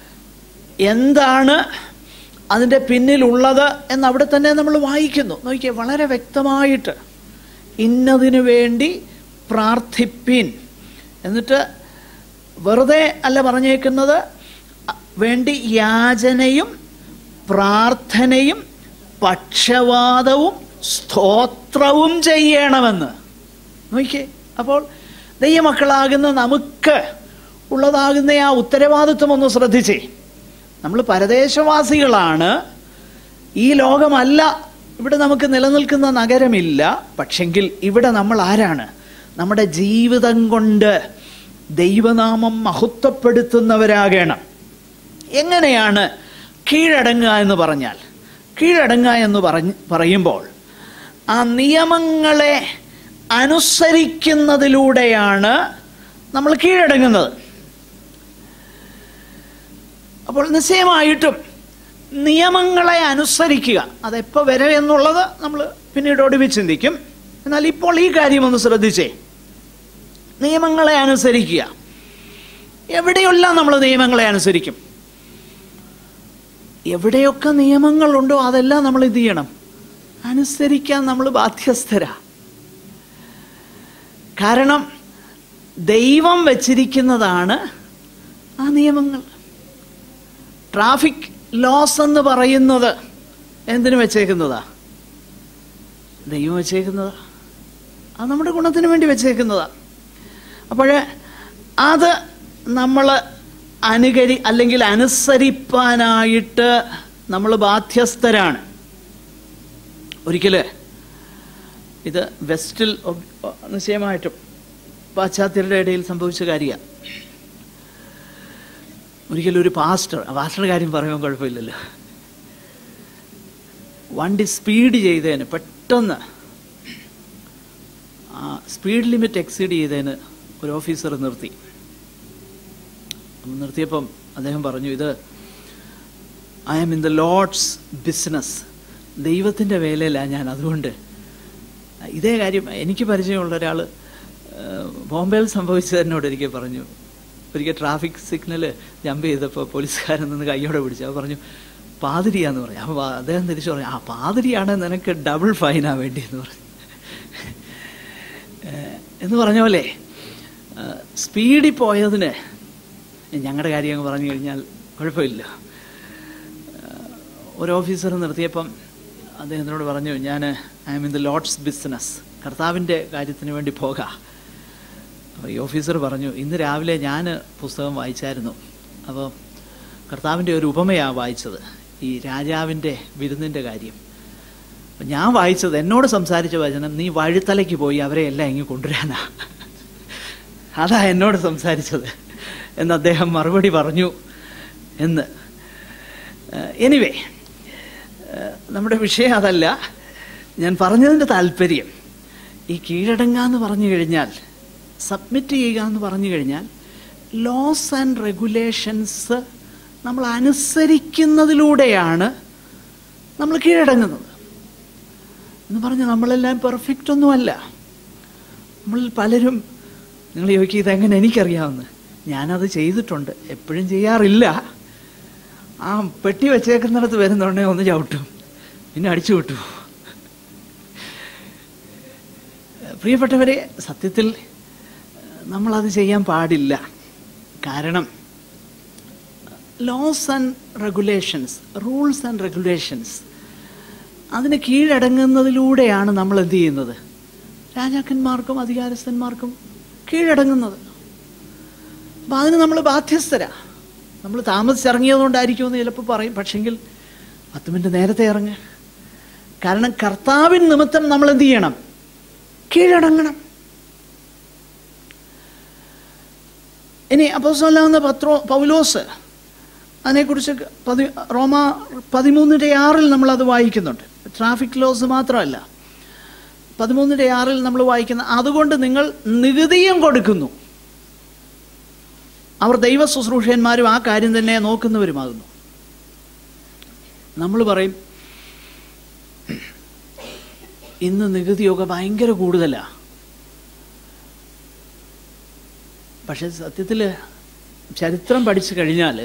എന്താണ് അതിൻ്റെ പിന്നിലുള്ളത് എന്ന് അവിടെ തന്നെ നമ്മൾ വായിക്കുന്നു നോക്കിയേ വളരെ വ്യക്തമായിട്ട് ഇന്നതിനു വേണ്ടി പ്രാർത്ഥിപ്പിൻ എന്നിട്ട് വെറുതെ അല്ല പറഞ്ഞേക്കുന്നത് അ- വേണ്ടി യാചനയും പ്രാർത്ഥനയും പക്ഷവാദവും സ്തോത്രവും ചെയ്യണമെന്ന് നോക്കിയേ അപ്പോൾ ദൈവമക്കളാകുന്ന നമുക്ക് ഉള്ളതാകുന്ന ആ ഉത്തരവാദിത്വം ഒന്ന് ശ്രദ്ധിച്ചേ നമ്മൾ പരദേശവാസികളാണ് ഈ ലോകമല്ല ഇവിടെ നമുക്ക് നിലനിൽക്കുന്ന നഗരമില്ല പക്ഷെങ്കിൽ ഇവിടെ നമ്മൾ ആരാണ് നമ്മുടെ ജീവിതം കൊണ്ട് ദൈവനാമം മഹത്വപ്പെടുത്തുന്നവരാകണം എങ്ങനെയാണ് കീഴടങ്ങുക എന്ന് പറഞ്ഞാൽ കീഴടങ്ങുക എന്ന് പറഞ്ഞ് പറയുമ്പോൾ ആ നിയമങ്ങളെ അനുസരിക്കുന്നതിലൂടെയാണ് നമ്മൾ കീഴടങ്ങുന്നത് അപ്പോൾ നിശ്ചയമായിട്ടും നിയമങ്ങളെ അനുസരിക്കുക അതെപ്പോൾ വരെ എന്നുള്ളത് നമ്മൾ പിന്നീട് ഒടുവിൽ ചിന്തിക്കും എന്നാൽ ഇപ്പോൾ ഈ കാര്യം ഒന്ന് ശ്രദ്ധിച്ചേ നിയമങ്ങളെ അനുസരിക്കുക എവിടെയെല്ലാം നമ്മൾ നിയമങ്ങളെ അനുസരിക്കും എവിടെയൊക്കെ നിയമങ്ങളുണ്ടോ അതെല്ലാം നമ്മൾ ഇത് ചെയ്യണം അനുസരിക്കാൻ നമ്മൾ ബാധ്യസ്ഥരാ കാരണം ദൈവം വച്ചിരിക്കുന്നതാണ് ആ നിയമങ്ങൾ ട്രാഫിക് ലോസ് എന്ന് പറയുന്നത് എന്തിനു വെച്ചേക്കുന്നതാ ദൈവം വെച്ചേക്കുന്നതാ അത് നമ്മുടെ ഗുണത്തിന് വേണ്ടി വെച്ചേക്കുന്നതാ അപ്പോൾ അത് നമ്മൾ അനുകരി അല്ലെങ്കിൽ അനുസരിപ്പാനായിട്ട് നമ്മൾ ബാധ്യസ്ഥരാണ് ഒരിക്കൽ ഇത് വെസ്റ്റിൽ ഒബ്- നിശ്ചയമായിട്ടും പാശ്ചാത്യരുടെ ഇടയിൽ സംഭവിച്ച കാര്യമാണ് ഒരിക്കലും ഒരു പാസ്റ്റർ ആ പാസ്റ്ററുടെ കാര്യം പറയുമ്പോൾ കുഴപ്പമില്ലല്ലോ വണ്ടി സ്പീഡ് ചെയ്തതിന് പെട്ടെന്ന് ആ സ്പീഡ് ലിമിറ്റ് എക്സീഡ് ചെയ്തതിന് ഒരു ഓഫീസർ നിർത്തി അപ്പം നിർത്തിയപ്പം അദ്ദേഹം പറഞ്ഞു ഇത് I am in the lord's business ദൈവത്തിൻ്റെ വേലയിലാണ് ഞാൻ അതുകൊണ്ട് ഇതേ കാര്യം എനിക്ക് പരിചയമുള്ള ഒരാൾ ബോംബെയിൽ സംഭവിച്ചത് എന്നോട് ഒരിക്കൽ പറഞ്ഞു ഒരിക്കൽ ട്രാഫിക് സിഗ്നൽ ജമ്പ് ചെയ്തപ്പോൾ പോലീസുകാരൻ നിന്ന് കൈയോടെ പിടിച്ചു അത് പറഞ്ഞു പാതിരിയാന്ന് പറഞ്ഞു അപ്പോൾ അദ്ദേഹം തിരിച്ചു പറഞ്ഞു ആ പാതിരിയാണ് നിനക്ക് ഡബിൾ ഫൈനാ വേണ്ടിയെന്ന് പറഞ്ഞു ഏഹ് എന്ന് പറഞ്ഞ പോലെ സ്പീഡിൽ പോയതിന് ഞങ്ങളുടെ കാര്യം അങ്ങ് പറഞ്ഞു കഴിഞ്ഞാൽ കുഴപ്പമില്ല ഏഹ് ഒരു ഓഫീസർ നിർത്തിയപ്പം അദ്ദേഹത്തിനോട് പറഞ്ഞു ഞാൻ I am in the lord's business കർത്താവിൻ്റെ കാര്യത്തിന് വേണ്ടി പോകാം അപ്പോൾ ഈ ഓഫീസർ പറഞ്ഞു ഇന്ന് രാവിലെ ഞാൻ പുസ്തകം വായിച്ചായിരുന്നു അപ്പോൾ കർത്താവിൻ്റെ ഒരു ഉപമയാണ് വായിച്ചത് ഈ രാജാവിൻ്റെ വിരുന്നിൻ്റെ കാര്യം അപ്പം ഞാൻ വായിച്ചത് എന്നോട് സംസാരിച്ച വചനം നീ വഴുത്തലയ്ക്ക് പോയി അവരെ എല്ലാം ഇങ്ങ് കൊണ്ടുവരാനാ അതാ എന്നോട് സംസാരിച്ചത് എന്ന് അദ്ദേഹം മറുപടി പറഞ്ഞു എന്ന് എനിവേ നമ്മുടെ വിഷയം അതല്ല ഞാൻ പറഞ്ഞതിൻ്റെ താല്പര്യം ഈ കീഴടങ്ങുക എന്ന് പറഞ്ഞു കഴിഞ്ഞാൽ സബ്മിറ്റ് ചെയ്യുക എന്ന് പറഞ്ഞു കഴിഞ്ഞാൽ ലോസ് ആൻഡ് റെഗുലേഷൻസ് നമ്മൾ അനുസരിക്കുന്നതിലൂടെയാണ് നമ്മൾ കീഴടങ്ങുന്നത് എന്ന് പറഞ്ഞ് നമ്മളെല്ലാം പെർഫെക്റ്റ് ഒന്നുമല്ല നമ്മളിൽ പലരും നിങ്ങൾ ചോദിക്കുക ഇതെങ്ങനെ എനിക്കറിയാമെന്ന് ഞാനത് ചെയ്തിട്ടുണ്ട് എപ്പോഴും ചെയ്യാറില്ല ആ പെട്ടി വെച്ചേക്കുന്നിടത്ത് വരുന്നുണ്ടെങ്കിൽ ഒന്ന് ചവിട്ടും പിന്നെ അടിച്ചു വിട്ടു പ്രിയപ്പെട്ടവരെ സത്യത്തിൽ നമ്മളത് ചെയ്യാൻ പാടില്ല കാരണം laws and regulations rules and regulations അതിന് കീഴടങ്ങുന്നതിലൂടെയാണ് നമ്മൾ എന്ത് ചെയ്യുന്നത് രാജാക്കന്മാർക്കും അധികാരസ്ഥന്മാർക്കും കീഴടങ്ങുന്നത് അപ്പം അതിന് നമ്മൾ ബാധ്യസ്ഥരാ നമ്മൾ താമസിച്ചിറങ്ങിയതുകൊണ്ടായിരിക്കുമെന്ന് ചിലപ്പോൾ പറയും പക്ഷെങ്കിൽ പത്ത് മിനിറ്റ് നേരത്തെ ഇറങ്ങുക കാരണം കർത്താവിൻ നിമിത്തം നമ്മൾ എന്ത് ചെയ്യണം കീഴടങ്ങണം ഇനി അപ്പോസ്തലനാകുന്ന പത്രോ പൗലോസ് അതിനെക്കുറിച്ച് പതി റോമ പതിമൂന്നിൻ്റെ ആറിൽ നമ്മളത് വായിക്കുന്നുണ്ട് ട്രാഫിക് ലോസ് മാത്രമല്ല പതിമൂന്നിൻ്റെ ആറിൽ നമ്മൾ വായിക്കുന്ന അതുകൊണ്ട് നിങ്ങൾ നികുതിയും കൊടുക്കുന്നു അവർ ദൈവ ശുശ്രൂഷന്മാരും ആ കാര്യം തന്നെ നോക്കുന്നവരുമാകുന്നു നമ്മൾ പറയും ഇന്ന് നികുതിയൊക്കെ ഭയങ്കര കൂടുതലാണ് പക്ഷെ സത്യത്തിൽ ചരിത്രം പഠിച്ചു കഴിഞ്ഞാൽ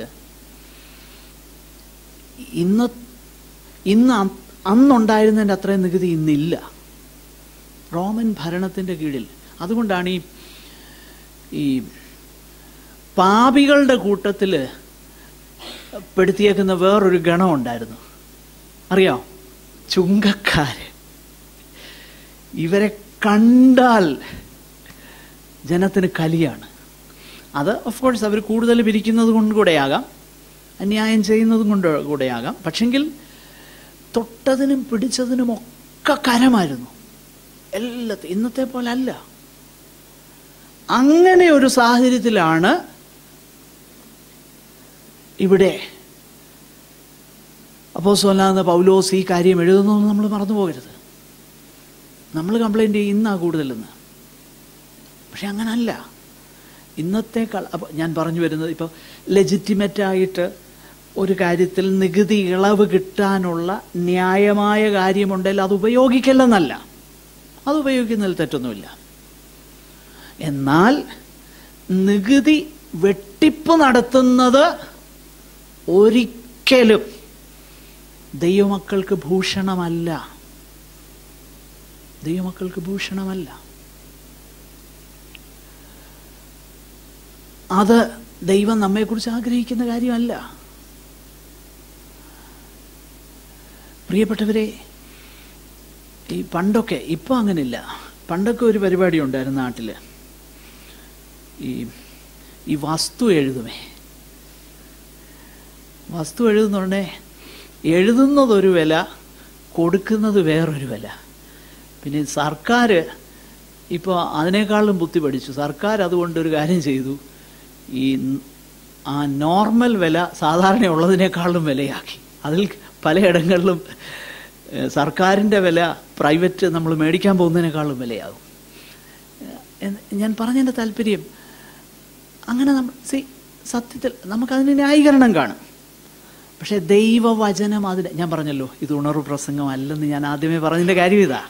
ഇന്ന് ഇന്ന് അ- അന്നുണ്ടായിരുന്നതിൻ്റെ അത്രയും നികുതി ഇന്നില്ല റോമൻ ഭരണത്തിൻ്റെ കീഴിൽ അതുകൊണ്ടാണ് ഈ ഈ പാപികളുടെ കൂട്ടത്തിൽ പെടുത്തിയേക്കുന്ന വേറൊരു ഗണം ഉണ്ടായിരുന്നു അറിയോ ചുങ്കക്കാര് ഇവരെ കണ്ടാൽ ജനത്തിന് കലിയാണ് അത് ഓഫ് കോഴ്സ് അവർ കൂടുതൽ പിരിക്കുന്നത് കൊണ്ട് കൂടെയാകാം അന്യായം ചെയ്യുന്നതും കൊണ്ട് കൂടെയാകാം പക്ഷെങ്കിൽ തൊട്ടതിനും പിടിച്ചതിനും ഒക്കെ കരമായിരുന്നു എല്ലാത്തും ഇന്നത്തെ പോലെ അല്ല അങ്ങനെ ഒരു സാഹചര്യത്തിലാണ് ഇവിടെ അപ്പോൾ സ്വലാന്ന പൗലോസ് ഈ കാര്യം എഴുതുന്നതെന്ന് നമ്മൾ മറന്നു പോകരുത് നമ്മൾ കംപ്ലൈൻറ്റ് ചെയ്യും ഇന്നാ കൂടുതലെന്ന് പക്ഷെ അങ്ങനല്ല ഇന്നത്തേക്കാൾ അപ്പോൾ ഞാൻ പറഞ്ഞു വരുന്നത് ഇപ്പോൾ ലെജിറ്റിമറ്റായിട്ട് ഒരു കാര്യത്തിൽ നികുതി ഇളവ് കിട്ടാനുള്ള ന്യായമായ കാര്യമുണ്ടെങ്കിൽ അത് ഉപയോഗിക്കല്ലെന്നല്ല അത് ഉപയോഗിക്കുന്നതിൽ തെറ്റൊന്നുമില്ല എന്നാൽ നികുതി വെട്ടിപ്പ് നടത്തുന്നത് ഒരിക്കലും ദൈവമക്കൾക്ക് ഭൂഷണമല്ല ദൈവമക്കൾക്ക് ഭൂഷണമല്ല അത് ദൈവം നമ്മെക്കുറിച്ച് ആഗ്രഹിക്കുന്ന കാര്യമല്ല പ്രിയപ്പെട്ടവരെ ഈ പണ്ടൊക്കെ ഇപ്പോൾ അങ്ങനെയില്ല പണ്ടൊക്കെ ഒരു പരിപാടി ഉണ്ടായിരുന്നു നാട്ടിൽ ഈ ഈ വസ്തു എഴുതുമേ വസ്തു എഴുതുന്നുണ്ടേ എഴുതുന്നതൊരു വില കൊടുക്കുന്നത് വേറൊരു വില പിന്നെ സർക്കാർ ഇപ്പോൾ അതിനേക്കാളും ബുദ്ധി പഠിച്ചു സർക്കാർ അതുകൊണ്ട് ഒരു കാര്യം ചെയ്തു ഈ ന- ആ നോർമൽ വില സാധാരണ ഉള്ളതിനേക്കാളും വിലയാക്കി അതിൽ പലയിടങ്ങളിലും ഏഹ്, സർക്കാരിൻ്റെ വില പ്രൈവറ്റ് നമ്മൾ മേടിക്കാൻ പോകുന്നതിനേക്കാളും വിലയാകും എന്ന് ഞാൻ പറഞ്ഞതിൻ്റെ താല്പര്യം അങ്ങനെ നമ്മൾ സി സത്യത്തിൽ നമുക്കതിന് ന്യായീകരണം കാണും പക്ഷേ ദൈവവചനം അതിന് ഞാൻ പറഞ്ഞല്ലോ ഇത് ഉണർവ് പ്രസംഗമല്ലെന്ന് ഞാൻ ആദ്യമേ പറഞ്ഞതിൻ്റെ കാര്യം ഇതാ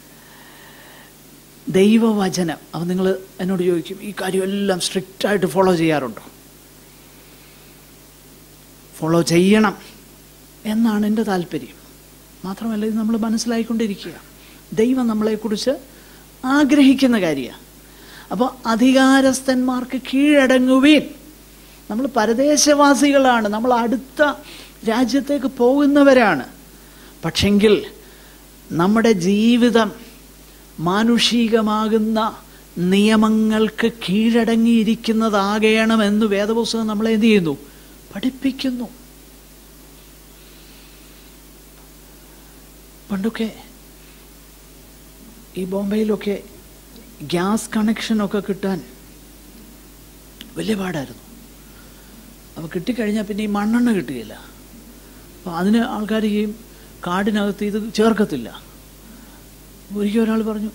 ദൈവവചനം അപ്പം നിങ്ങൾ എന്നോട് ചോദിക്കും ഈ കാര്യമെല്ലാം സ്ട്രിക്റ്റായിട്ട് ഫോളോ ചെയ്യാറുണ്ടോ ഫോളോ ചെയ്യണം എന്നാണ് എൻ്റെ താല്പര്യം മാത്രമല്ല ഇത് നമ്മൾ മനസ്സിലായിക്കൊണ്ടിരിക്കുക ദൈവം നമ്മളെക്കുറിച്ച് ആഗ്രഹിക്കുന്ന കാര്യമാണ് അപ്പോൾ അധികാരസ്ഥന്മാർക്ക് കീഴടങ്ങുവീൻ നമ്മൾ പരദേശവാസികളാണ് നമ്മൾ അടുത്ത രാജ്യത്തേക്ക് പോകുന്നവരാണ് പക്ഷെങ്കിൽ നമ്മുടെ ജീവിതം മാനുഷികമാകുന്ന നിയമങ്ങൾക്ക് കീഴടങ്ങിയിരിക്കുന്നതാകണമെന്ന് വേദപുസ്തകം നമ്മളെ എന്ത് ചെയ്യുന്നു പഠിപ്പിക്കുന്നു പണ്ടൊക്കെ ഈ ബോംബെയിലൊക്കെ ഗ്യാസ് കണക്ഷനൊക്കെ കിട്ടാൻ വലിയ പാടായിരുന്നു അപ്പോൾ കിട്ടിക്കഴിഞ്ഞാൽ പിന്നെ ഈ മണ്ണെണ്ണ കിട്ടുകയില്ല അപ്പോൾ അതിന് ആൾക്കാർ ഈ കാടിനകത്ത് ഇത് ചേർക്കത്തില്ല ഒരിക്കൽ ഒരാൾ പറഞ്ഞു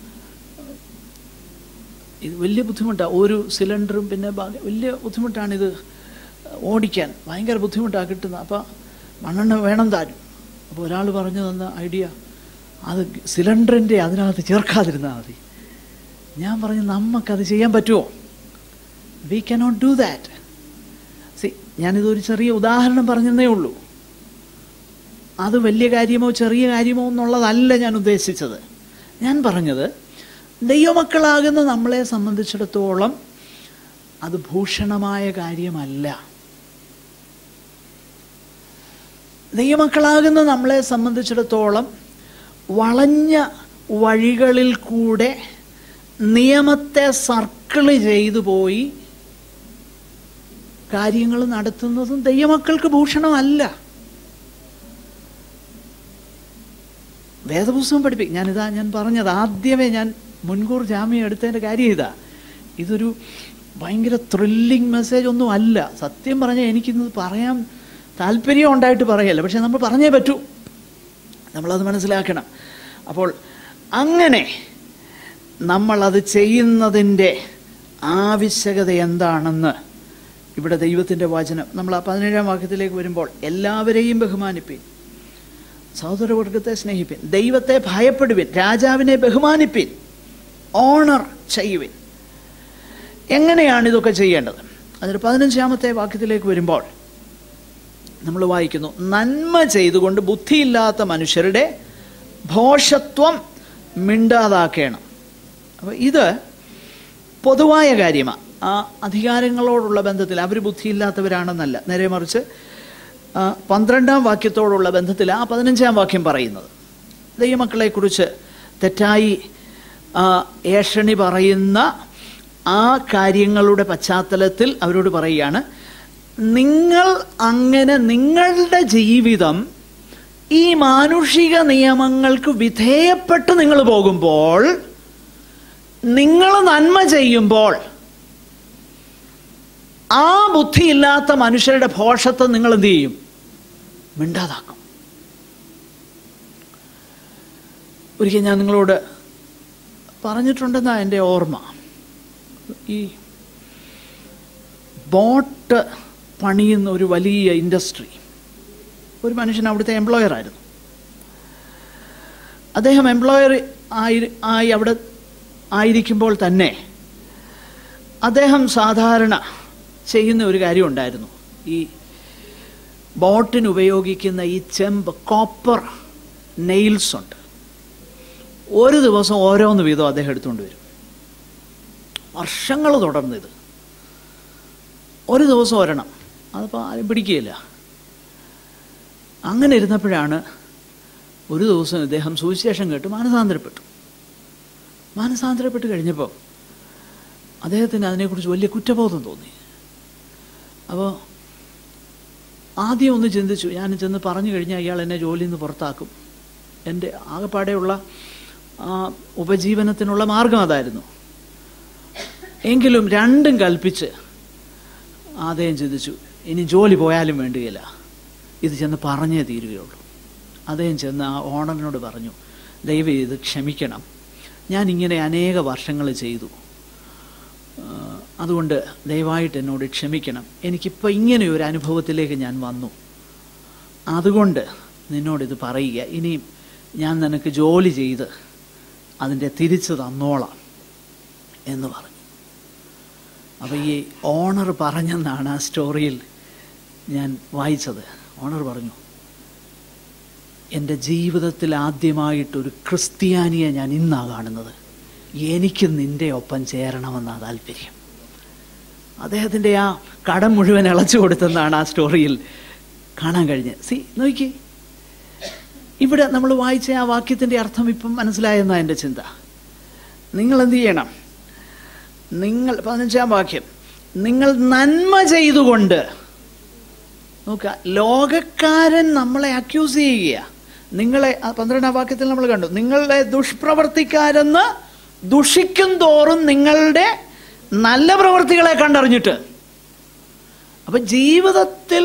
ഇത് വലിയ ബുദ്ധിമുട്ടാണ് ഒരു സിലിണ്ടറും പിന്നെ ബാക്കി വലിയ ബുദ്ധിമുട്ടാണിത് ഓടിക്കാൻ ഭയങ്കര ബുദ്ധിമുട്ടാണ് കിട്ടുന്നത് അപ്പോൾ മണ്ണെണ്ണ വേണം താനും അപ്പോൾ ഒരാൾ പറഞ്ഞു തന്ന ഐഡിയ അത് സിലിണ്ടറിൻ്റെ അതിനകത്ത് ചേർക്കാതിരുന്നാൽ മതി ഞാൻ പറഞ്ഞു നമുക്കത് ചെയ്യാൻ പറ്റുമോ we cannot do that see ഞാനിതൊരു ചെറിയ ഉദാഹരണം പറഞ്ഞതേ ഉള്ളൂ അത് വലിയ കാര്യമോ ചെറിയ കാര്യമോ എന്നുള്ളതല്ല ഞാൻ ഉദ്ദേശിച്ചത് ഞാൻ പറഞ്ഞത് ദൈവമക്കളാകുന്ന നമ്മളെ സംബന്ധിച്ചിടത്തോളം അത് ഭൂഷണമായ കാര്യമല്ല ദൈവമക്കളാകുന്ന നമ്മളെ സംബന്ധിച്ചിടത്തോളം വളഞ്ഞ വഴികളിൽ കൂടെ നിയമത്തെ സർക്കിള് ചെയ്തു പോയി കാര്യങ്ങൾ നടത്തുന്നതും ദൈവമക്കൾക്ക് ഭൂഷണമല്ല വേദപുസ്തകം പഠിപ്പിക്കും ഞാനിതാ ഞാൻ പറഞ്ഞത് ആദ്യമേ ഞാൻ മുൻകൂർ ജാമ്യം എടുത്തതിൻ്റെ കാര്യം ഇതാ ഇതൊരു ഭയങ്കര ത്രില്ലിങ് മെസ്സേജ് ഒന്നും അല്ല സത്യം പറഞ്ഞാൽ എനിക്കിന്ന് പറയാൻ താല്പര്യം ഉണ്ടായിട്ട് പറയല്ല പക്ഷെ നമ്മൾ പറഞ്ഞേ പറ്റൂ നമ്മളത് മനസ്സിലാക്കണം അപ്പോൾ അങ്ങനെ നമ്മളത് ചെയ്യുന്നതിൻ്റെ ആവശ്യകത എന്താണെന്ന് ഇവിടെ ദൈവത്തിൻ്റെ വചനം നമ്മൾ ആ പതിനേഴാം വാക്യത്തിലേക്ക് വരുമ്പോൾ എല്ലാവരെയും ബഹുമാനിപ്പിൻ സഹോദരവർഗത്തെ സ്നേഹിപ്പിൻ ദൈവത്തെ ഭയപ്പെടുവിൻ രാജാവിനെ ബഹുമാനിപ്പിൻ ഓണർ ചെയ്യുവിൻ എങ്ങനെയാണ് ഇതൊക്കെ ചെയ്യേണ്ടത് അതിന് പതിനഞ്ചാമത്തെ വാക്യത്തിലേക്ക് വരുമ്പോൾ നമ്മൾ വായിക്കുന്നു നന്മ ചെയ്തുകൊണ്ട് ബുദ്ധിയില്ലാത്ത മനുഷ്യരുടെ ഭോഷത്വം മിണ്ടാതാക്കണം അപ്പോൾ ഇത് പൊതുവായ കാര്യമാണ് ആ അധികാരങ്ങളോടുള്ള ബന്ധത്തിൽ അവർ ബുദ്ധിയില്ലാത്തവരാണെന്നല്ല നേരെ മറിച്ച് ആ, പന്ത്രണ്ടാം വാക്യത്തോടുള്ള ബന്ധത്തിൽ ആ പതിനഞ്ചാം വാക്യം പറയുന്നത് ദൈവമക്കളെക്കുറിച്ച് തെറ്റായി ആ, ഏഷണി പറയുന്ന ആ കാര്യങ്ങളുടെ പശ്ചാത്തലത്തിൽ അവരോട് പറയുകയാണ് നിങ്ങൾ അങ്ങനെ നിങ്ങളുടെ ജീവിതം ഈ മാനുഷിക നിയമങ്ങൾക്ക് വിധേയപ്പെട്ട് നിങ്ങൾ പോകുമ്പോൾ നിങ്ങൾ നന്മ ചെയ്യുമ്പോൾ ആ ബുദ്ധിയില്ലാത്ത മനുഷ്യരുടെ ഭോഷത്തെ നിങ്ങൾ എന്ത് ചെയ്യും മിണ്ടാതാക്കും ഒരിക്കൽ ഞാൻ നിങ്ങളോട് പറഞ്ഞിട്ടുണ്ടെന്നാ എൻ്റെ ഓർമ്മ ഈ ബോട്ട് പണിയുന്ന ഒരു വലിയ ഇൻഡസ്ട്രി ഒരു മനുഷ്യൻ അവിടുത്തെ എംപ്ലോയർ ആയിരുന്നു അദ്ദേഹം എംപ്ലോയർ ആയി ആയി അവിടെ ആയിരിക്കുമ്പോൾ തന്നെ അദ്ദേഹം സാധാരണ ചെയ്യുന്ന ഒരു കാര്യം ഉണ്ടായിരുന്നു ഈ ബോട്ടിന് ഉപയോഗിക്കുന്ന ഈ ചെമ്പ് കോപ്പർ നെയിൽസ് ഉണ്ട് ഒരു ദിവസം ഓരോന്ന് വീതം അദ്ദേഹം എടുത്തുകൊണ്ട് വരും വർഷങ്ങൾ തുടർന്ന് ഇത് ഒരു ദിവസം ഒരെണ്ണം അതിപ്പോൾ ആരും പിടിക്കുകയില്ല അങ്ങനെ ഇരുന്നപ്പോഴാണ് ഒരു ദിവസം ഇദ്ദേഹം സുവിശേഷം കേട്ട് മാനസാന്തരപ്പെട്ടു മാനസാന്തരപ്പെട്ട് കഴിഞ്ഞപ്പോൾ അദ്ദേഹത്തിന് അതിനെക്കുറിച്ച് വലിയ കുറ്റബോധം തോന്നി അപ്പോൾ ആദ്യം ഒന്ന് ചിന്തിച്ചു ഞാൻ ചെന്ന് പറഞ്ഞു കഴിഞ്ഞാൽ ഇയാൾ എന്നെ ജോലിയിൽ നിന്ന് പുറത്താക്കും എൻ്റെ ആകെപ്പാടെയുള്ള ആ, ഉപജീവനത്തിനുള്ള മാർഗം അതായിരുന്നു എങ്കിലും രണ്ടും കൽപ്പിച്ച് അദ്ദേഹം ചിന്തിച്ചു ഇനി ജോലി പോയാലും വേണ്ടിയില്ല ഇത് ചെന്ന് പറഞ്ഞേ തീരുകയുള്ളൂ അദ്ദേഹം ചെന്ന് ആ ഓണറിനോട് പറഞ്ഞു ദയവ് ഇത് ക്ഷമിക്കണം ഞാൻ ഇങ്ങനെ അനേക വർഷങ്ങൾ ചെയ്തു ആ, അതുകൊണ്ട് ദയവായിട്ട് എന്നോട് ക്ഷമിക്കണം എനിക്കിപ്പോൾ ഇങ്ങനെ ഒരു അനുഭവത്തിലേക്ക് ഞാൻ വന്നു അതുകൊണ്ട് നിന്നോടിത് പറയുക ഇനിയും ഞാൻ നിനക്ക് ജോലി ചെയ്ത് അതിൻ്റെ തിരിച്ചു തന്നോളാം എന്ന് പറഞ്ഞു അപ്പോൾ ഈ ഓണർ പറഞ്ഞെന്നാണ് ആ സ്റ്റോറിയിൽ ഞാൻ വായിച്ചത് ഓണർ പറഞ്ഞു എൻ്റെ ജീവിതത്തിൽ ആദ്യമായിട്ടൊരു ക്രിസ്ത്യാനിയെ ഞാൻ ഇന്നാ കാണുന്നത് എനിക്ക് നിൻ്റെ ഒപ്പം ചേരണമെന്നാണ് താല്പര്യം അദ്ദേഹത്തിൻ്റെ ആ കടം മുഴുവൻ ഇളച്ചു കൊടുത്തെന്നാണ് ആ സ്റ്റോറിയിൽ കാണാൻ കഴിഞ്ഞത് സി നോക്കി ഇവിടെ നമ്മൾ വായിച്ച ആ വാക്യത്തിൻ്റെ അർത്ഥം ഇപ്പം മനസ്സിലായെന്നാ എൻ്റെ ചിന്ത നിങ്ങൾ എന്ത് ചെയ്യണം നിങ്ങൾ പതിനഞ്ചാം വാക്യം നിങ്ങൾ നന്മ ചെയ്തുകൊണ്ട് നോക്കുക ലോകക്കാരൻ നമ്മളെ അക്യൂസ് ചെയ്യുക നിങ്ങളെ ആ പന്ത്രണ്ടാം വാക്യത്തിൽ നമ്മൾ കണ്ടു നിങ്ങളുടെ ദുഷ്പ്രവർത്തിക്കാരെന്ന് ദുഷിക്കും തോറും നിങ്ങളുടെ നല്ല പ്രവൃത്തികളെ കണ്ടറിഞ്ഞിട്ട് അപ്പൊ ജീവിതത്തിൽ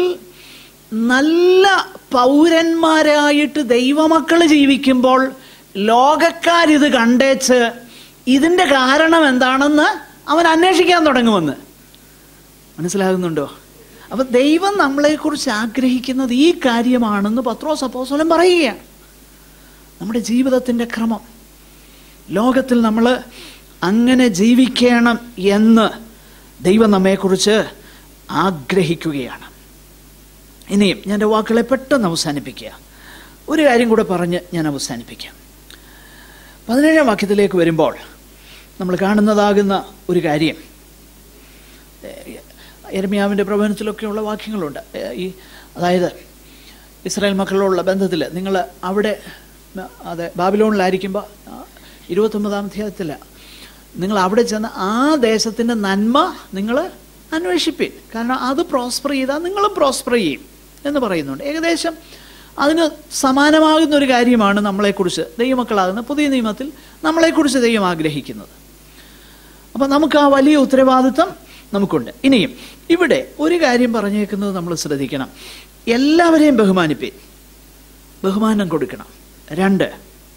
നല്ല പൗരന്മാരായിട്ട് ദൈവമക്കൾ ജീവിക്കുമ്പോൾ ലോകക്കാരിത് കണ്ടേച്ച് ഇതിൻ്റെ കാരണം എന്താണെന്ന് അവൻ അന്വേഷിക്കാൻ തുടങ്ങുമെന്ന് മനസ്സിലാകുന്നുണ്ടോ അപ്പൊ ദൈവം നമ്മളെക്കുറിച്ച് ആഗ്രഹിക്കുന്നത് ഈ കാര്യമാണെന്ന് പത്രോസ് അപ്പോസ്തലൻ പറയുകയാണ് നമ്മുടെ ജീവിതത്തിൻ്റെ ക്രമം ലോകത്തിൽ നമ്മൾ അങ്ങനെ ജീവിക്കണം എന്ന് ദൈവം നമ്മെക്കുറിച്ച് ആഗ്രഹിക്കുകയാണ് ഇനിയും ഞാൻ എൻ്റെ വാക്കുകളെ പെട്ടെന്ന് അവസാനിപ്പിക്കുക ഒരു കാര്യം കൂടെ പറഞ്ഞ് ഞാൻ അവസാനിപ്പിക്കാം പതിനേഴാം വാക്യത്തിലേക്ക് വരുമ്പോൾ നമ്മൾ കാണുന്നതാകുന്ന ഒരു കാര്യം എരമിയാവിൻ്റെ പ്രവചനത്തിലൊക്കെയുള്ള വാക്യങ്ങളുണ്ട് ഏ, ഈ അതായത് ഇസ്രായേൽ മക്കളോടുള്ള ബന്ധത്തിൽ നിങ്ങൾ അവിടെ ആ, അതെ ബാബിലോണിലായിരിക്കുമ്പോൾ ആ, ഇരുപത്തൊമ്പതാം അധ്യായത്തിൽ നിങ്ങൾ അവിടെ ചെന്ന് ആ ദേശത്തിൻ്റെ നന്മ നിങ്ങൾ അന്വേഷിപ്പിൻ കാരണം അത് പ്രോസ്പർ ചെയ്താൽ നിങ്ങളും പ്രോസ്പർ ചെയ്യും എന്ന് പറയുന്നുണ്ട് ഏകദേശം അതിന് സമാനമാകുന്ന ഒരു കാര്യമാണ് നമ്മളെക്കുറിച്ച് ദൈവമക്കളാകുന്ന പുതിയ നിയമത്തിൽ നമ്മളെക്കുറിച്ച് ദൈവം ആഗ്രഹിക്കുന്നത് അപ്പം നമുക്ക് ആ വലിയ ഉത്തരവാദിത്വം നമുക്കുണ്ട് ഇനിയും ഇവിടെ ഒരു കാര്യം പറഞ്ഞേക്കുന്നത് നമ്മൾ ശ്രദ്ധിക്കണം എല്ലാവരെയും ബഹുമാനിപ്പീൻ ബഹുമാനം കൊടുക്കണം രണ്ട്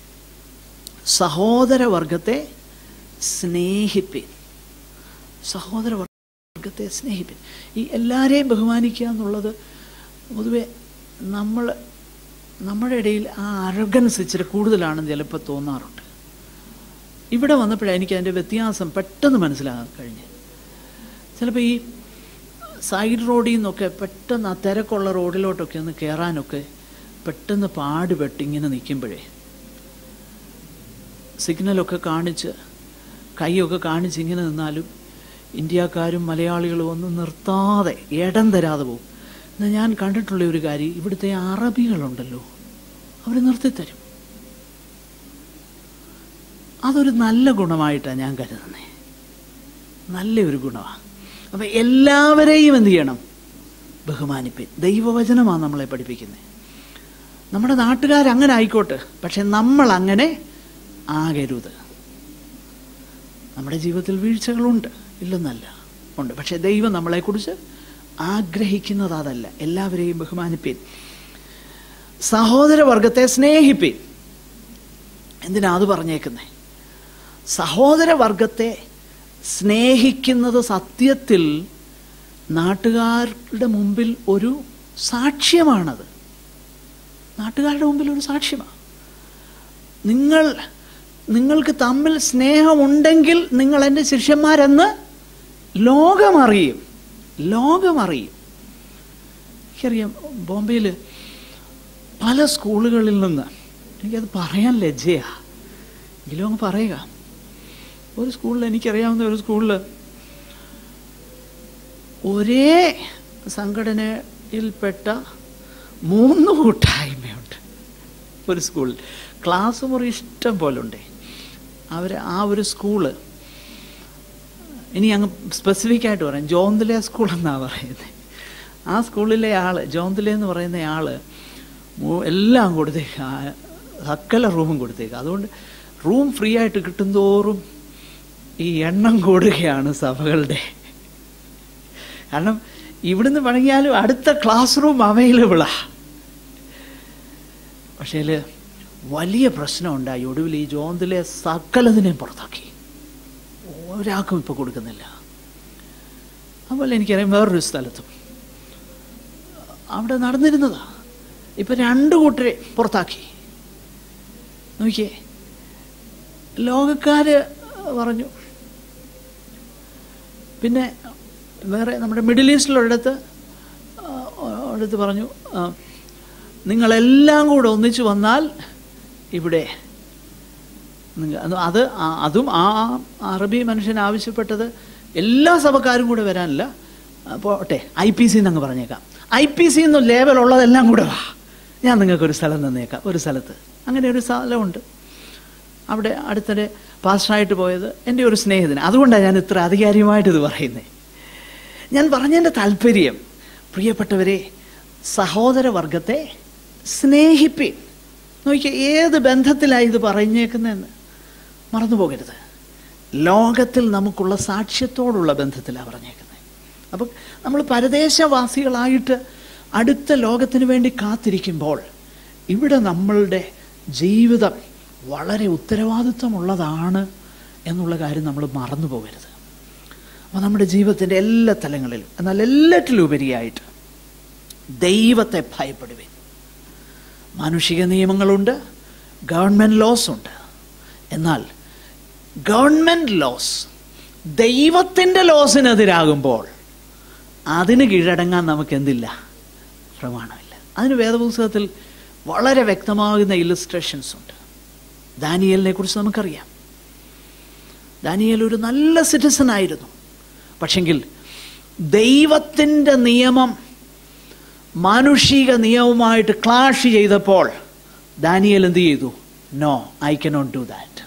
സഹോദരവർഗത്തെ സ്നേഹിപ്പീൻ സഹോദര വർഗത്തെ സ്നേഹിപ്പീൻ ഈ എല്ലാവരെയും ബഹുമാനിക്കുക എന്നുള്ളത് പൊതുവെ നമ്മൾ നമ്മുടെ ഇടയിൽ ആ അരഗൻസ് ഇച്ചിരി കൂടുതലാണെന്ന് ചിലപ്പോൾ തോന്നാറുണ്ട് ഇവിടെ വന്നപ്പോഴാണ് എനിക്ക് അതിൻ്റെ വ്യത്യാസം പെട്ടെന്ന് മനസ്സിലാകാൻ കഴിഞ്ഞത് ചിലപ്പോൾ ഈ സൈഡ് റോഡിൽ നിന്നൊക്കെ പെട്ടെന്ന് ആ തിരക്കുള്ള റോഡിലോട്ടൊക്കെ ഒന്ന് കയറാനൊക്കെ പെട്ടെന്ന് പാടുപെട്ട് ഇങ്ങനെ നിൽക്കുമ്പോഴേ സിഗ്നലൊക്കെ കാണിച്ച് കൈയൊക്കെ കാണിച്ച് ഇങ്ങനെ നിന്നാലും ഇന്ത്യക്കാരും മലയാളികളും ഒന്നും നിർത്താതെ ഇടം തരാതെ പോകും എന്നാൽ ഞാൻ കണ്ടിട്ടുള്ള ഒരു കാര്യം ഇവിടുത്തെ അറബികളുണ്ടല്ലോ അവർ നിർത്തിത്തരും അതൊരു നല്ല ഗുണമായിട്ടാണ് ഞാൻ കരുതുന്നത് നല്ലൊരു ഗുണമാണ് അപ്പം എല്ലാവരെയും എന്ത് ചെയ്യണം ബഹുമാനിപ്പിൻ ദൈവവചനമാണ് നമ്മളെ പഠിപ്പിക്കുന്നത് നമ്മുടെ നാട്ടുകാരങ്ങനെ ആയിക്കോട്ടെ പക്ഷെ നമ്മൾ അങ്ങനെ ആകരുത് നമ്മുടെ ജീവിതത്തിൽ വീഴ്ചകളുണ്ട് ഇല്ലെന്നല്ല ഉണ്ട് പക്ഷെ ദൈവം നമ്മളെക്കുറിച്ച് ആഗ്രഹിക്കുന്നത് അതല്ല എല്ലാവരെയും ബഹുമാനിപ്പിൻ സഹോദരവർഗത്തെ സ്നേഹിപ്പിൻ എന്തിനാ അത് പറഞ്ഞേക്കുന്നേ സഹോദരവർഗത്തെ സ്നേഹിക്കുന്നത് സത്യത്തിൽ നാട്ടുകാരുടെ മുമ്പിൽ ഒരു സാക്ഷ്യമാണത് നാട്ടുകാരുടെ മുമ്പിൽ ഒരു സാക്ഷ്യമാണ് നിങ്ങൾ നിങ്ങൾക്ക് തമ്മിൽ സ്നേഹമുണ്ടെങ്കിൽ നിങ്ങൾ എൻ്റെ ശിഷ്യന്മാരെന്ന് ലോകമറിയും ലോകമറിയും എനിക്കറിയാം ബോംബെയിൽ പല സ്കൂളുകളിൽ നിന്ന് എനിക്കത് പറയാൻ ലജ്ജയാണ് എങ്കിലും അങ്ങ് പറയുക ഒരു സ്കൂളിൽ എനിക്കറിയാവുന്ന ഒരു സ്കൂളിൽ ഒരേ സംഘടനയിൽപ്പെട്ട മൂന്ന് കൂട്ടായ്മയുണ്ട് ഒരു സ്കൂളിൽ ക്ലാസ് മുറി ഇഷ്ടം പോലെ ഉണ്ട് അവർ ആ ഒരു സ്കൂള് ഇനി അങ്ങ് സ്പെസിഫിക് ആയിട്ട് പറയാം ജോന്തിലെ സ്കൂൾ എന്നാണ് പറയുന്നത് ആ സ്കൂളിലെ ആൾ ജോന്തിലെ എന്ന് പറയുന്ന ആൾ എല്ലാം കൊടുത്തേക്ക് ആ സകല റൂമും കൊടുത്തേക്ക് അതുകൊണ്ട് റൂം ഫ്രീ ആയിട്ട് കിട്ടുന്തോറും ഈ എണ്ണം കൂടുകയാണ് സഭകളുടെ കാരണം ഇവിടുന്ന് പണിയാലും അടുത്ത ക്ലാസ് റൂം അവൈലബിളാ പക്ഷേ വലിയ പ്രശ്നം ഉണ്ടായി ഒടുവിൽ ഈ ജോന്തിലെ സകലതിനെയും പുറത്താക്കി ഒരാൾക്കും ഇപ്പോൾ കൊടുക്കുന്നില്ല അതുപോലെ എനിക്കറിയാം വേറൊരു സ്ഥലത്തും അവിടെ നടന്നിരുന്നതാ ഇപ്പം രണ്ട് കൂട്ടരെ പുറത്താക്കി നോക്കിയേ ലോകക്കാർ പറഞ്ഞു പിന്നെ വേറെ നമ്മുടെ മിഡിൽ ഈസ്റ്റിലൊരിടത്ത് ഒരിടത്ത് പറഞ്ഞു ആ, നിങ്ങളെല്ലാം കൂടെ ഒന്നിച്ചു വന്നാൽ ഇവിടെ നിങ്ങ- അത് അത് ആ- അതും ആ അറബി മനുഷ്യൻ ആവശ്യപ്പെട്ടത് എല്ലാ സഭക്കാരും കൂടെ വരാനില്ല പോട്ടെ ഐ പി സി എന്നങ്ങ് പറഞ്ഞേക്കാം ഐ പി സി എന്ന ലേവലുള്ളതെല്ലാം കൂടെ വാ ഞാൻ നിങ്ങൾക്കൊരു സ്ഥലം തന്നേക്കാം ഒരു സ്ഥലത്ത് അങ്ങനെ ഒരു സ്ഥലമുണ്ട് അവിടെ അടുത്തിടെ പാസ്റ്ററായിട്ട് പോയത് എൻ്റെ ഒരു സ്നേഹിതന് അതുകൊണ്ടാണ് ഞാൻ ഇത്ര അധികാരികമായിട്ട് ഇത് പറയുന്നത് ഞാൻ പറഞ്ഞതിൻ്റെ താല്പര്യം പ്രിയപ്പെട്ടവരെ സഹോദരവർഗത്തെ സ്നേഹിപ്പിൻ നോക്കിയ ഏത് ബന്ധത്തിലാണ് ഇത് പറഞ്ഞേക്കുന്നതെന്ന് മറന്നു പോകരുത് ലോകത്തിൽ നമുക്കുള്ള സാക്ഷ്യത്തോടുള്ള ബന്ധത്തിലാണ് പറഞ്ഞേക്കുന്നത് അപ്പം നമ്മൾ പരദേശവാസികളായിട്ട് അടുത്ത ലോകത്തിന് വേണ്ടി കാത്തിരിക്കുമ്പോൾ ഇവിടെ നമ്മളുടെ ജീവിതം വളരെ ഉത്തരവാദിത്വമുള്ളതാണ് എന്നുള്ള കാര്യം നമ്മൾ മറന്നു പോകരുത് അപ്പോൾ നമ്മുടെ ജീവിതത്തിൻ്റെ എല്ലാ തലങ്ങളിലും എന്നാൽ എല്ലാറ്റിലും ഉപരിയായിട്ട് ദൈവത്തെ ഭയപ്പെടുവിൻ മാനുഷിക നിയമങ്ങളുണ്ട് ഗവൺമെൻറ് ലോസ് ഉണ്ട് എന്നാൽ ഗവൺമെൻറ് ലോസ് ദൈവത്തിൻ്റെ ലോസിനെതിരാകുമ്പോൾ അതിന് കീഴടങ്ങാൻ നമുക്ക് എന്തില്ല പ്രമാണമില്ല അതിന് വേദപുസ്തകത്തിൽ വളരെ വ്യക്തമാകുന്ന ഇല്ലസ്ട്രേഷൻസ് ഉണ്ട് ദാനിയലിനെ കുറിച്ച് നമുക്കറിയാം ദാനിയൽ ഒരു നല്ല സിറ്റിസൺ ആയിരുന്നു പക്ഷെങ്കിൽ ദൈവത്തിൻ്റെ നിയമം മാനുഷിക നിയമവുമായിട്ട് ക്ലാഷ് ചെയ്തപ്പോൾ ദാനിയൽ എന്ത് ചെയ്തു no I cannot do that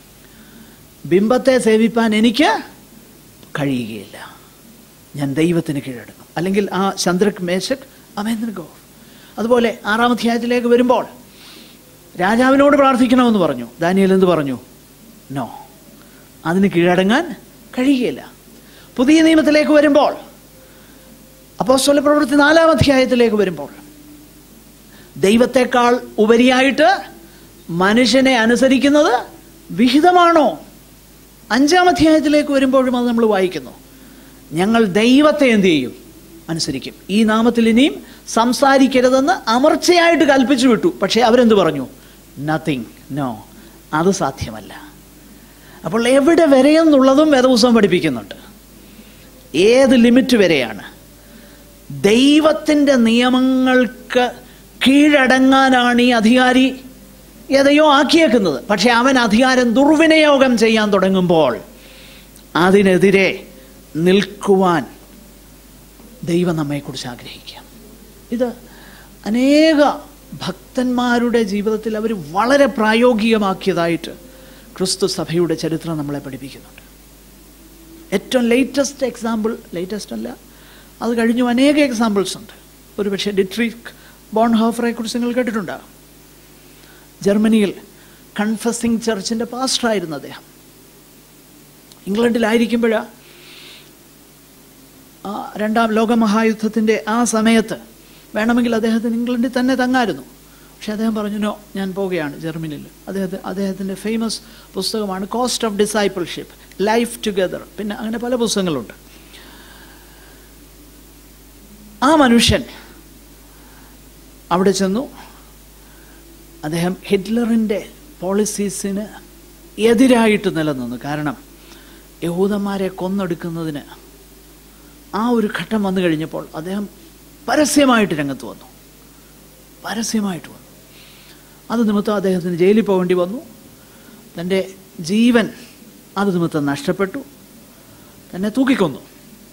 ബിംബത്തെ സേവിപ്പാൻ എനിക്ക് കഴിയുകയില്ല ഞാൻ ദൈവത്തിന് കീഴടങ്ങും അല്ലെങ്കിൽ ആ ചന്ദ്രക് മേശക് അമേന്ദ്രഗോ അതുപോലെ ആറാം അധ്യായത്തിലേക്ക് വരുമ്പോൾ രാജാവിനോട് പ്രാർത്ഥിക്കണമെന്ന് പറഞ്ഞു ദാനിയൽ എന്ത് പറഞ്ഞു നോ അതിന് കീഴടങ്ങാൻ കഴിയുകയില്ല പുതിയ നിയമത്തിലേക്ക് വരുമ്പോൾ അപ്പോസ്തല പ്രവൃത്തി നാലാം അധ്യായത്തിലേക്ക് വരുമ്പോൾ ദൈവത്തെക്കാൾ ഉപരിയായിട്ട് മനുഷ്യനെ അനുസരിക്കുന്നത് വിഹിതമാണോ അഞ്ചാം അധ്യായത്തിലേക്ക് വരുമ്പോഴും അത് നമ്മൾ വായിക്കുന്നു ഞങ്ങൾ ദൈവത്തെ എന്ത് ചെയ്യും അനുസരിക്കും ഈ നാമത്തിൽ ഇനിയും സംസാരിക്കരുതെന്ന് അമർച്ചയായിട്ട് കൽപ്പിച്ചു വിട്ടു പക്ഷേ അവരെന്ത് പറഞ്ഞു നത്തിങ് നോ അത് സാധ്യമല്ല അപ്പോൾ എവിടെ വരെയെന്നുള്ളതും വേദപുസ്തകം പഠിപ്പിക്കുന്നുണ്ട് ഏത് ലിമിറ്റ് വരെയാണ് ദൈവത്തിൻ്റെ നിയമങ്ങൾക്ക് കീഴടങ്ങാനാണ് ഈ അധികാരി ഏതയോ ആക്കിയേക്കുന്നത് പക്ഷെ അവൻ അധികാരം ദുർവിനിയോഗം ചെയ്യാൻ തുടങ്ങുമ്പോൾ അതിനെതിരെ നിൽക്കുവാൻ ദൈവം നമ്മെക്കുറിച്ച് ആഗ്രഹിക്കാം ഇത് അനേക ഭക്തന്മാരുടെ ജീവിതത്തിൽ അവർ വളരെ പ്രായോഗികമാക്കിയതായിട്ട് ക്രിസ്തു സഭയുടെ ചരിത്രം നമ്മളെ പഠിപ്പിക്കുന്നുണ്ട് ഏറ്റവും ലേറ്റസ്റ്റ് എക്സാമ്പിൾ ലേറ്റസ്റ്റ് അല്ല അത് കഴിഞ്ഞു അനേക എക്സാമ്പിൾസ് ഉണ്ട് ഒരുപക്ഷെ ഡിട്രിക് ബോൺഹോഫറെ കുറിച്ച് നിങ്ങൾ കേട്ടിട്ടുണ്ടാകും ജർമ്മനിയിൽ കൺഫസിങ് ചർച്ചിൻ്റെ പാസ്റ്ററായിരുന്നു അദ്ദേഹം ഇംഗ്ലണ്ടിലായിരിക്കുമ്പോഴാണ് ആ രണ്ടാം ലോകമഹായുദ്ധത്തിൻ്റെ ആ സമയത്ത് വേണമെങ്കിൽ അദ്ദേഹത്തിന് ഇംഗ്ലണ്ടിൽ തന്നെ തങ്ങായിരുന്നു പക്ഷെ അദ്ദേഹം പറഞ്ഞു നോ ഞാൻ പോവുകയാണ് ജർമ്മനിയിൽ അദ്ദേഹത്തെ അദ്ദേഹത്തിൻ്റെ ഫേമസ് പുസ്തകമാണ് cost of discipleship life together പിന്നെ അങ്ങനെ പല പുസ്തകങ്ങളുണ്ട് ആ മനുഷ്യൻ അവിടെ ചെന്നു അദ്ദേഹം ഹിറ്റ്ലറിൻ്റെ പോളിസീസിന് എതിരായിട്ട് നിലനിന്നു കാരണം യഹൂദന്മാരെ കൊന്നെടുക്കുന്നതിന് ആ ഒരു ഘട്ടം വന്നു കഴിഞ്ഞപ്പോൾ അദ്ദേഹം പരസ്യമായിട്ട് രംഗത്ത് വന്നു പരസ്യമായിട്ട് വന്നു അത് നിമിത്തം അദ്ദേഹത്തിന് ജയിലിൽ പോകേണ്ടി വന്നു തൻ്റെ ജീവൻ അത് നിമിത്തം നഷ്ടപ്പെട്ടു തന്നെ തൂക്കിക്കൊന്നു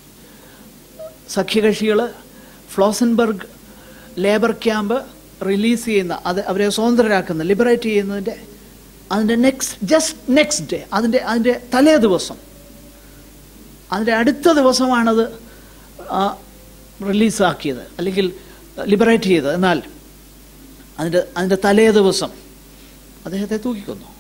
സഖ്യകക്ഷികൾ ഫ്ലോസൻബർഗ് ലേബർ ക്യാമ്പ് റിലീസ് ചെയ്യുന്ന അത് അവരെ സ്വതന്ത്രരാക്കുന്ന ലിബറേറ്റ് ചെയ്യുന്നതിൻ്റെ അതിൻ്റെ നെക്സ്റ്റ് ജസ്റ്റ് നെക്സ്റ്റ് ഡേ അതിൻ്റെ അതിൻ്റെ തലേ ദിവസം അതിൻ്റെ അടുത്ത ദിവസമാണത് റിലീസാക്കിയത് അല്ലെങ്കിൽ ലിബറേറ്റ് ചെയ്തത് എന്നാൽ അതിൻ്റെ അതിൻ്റെ തലേ ദിവസം അദ്ദേഹത്തെ തൂക്കിക്കൊന്നു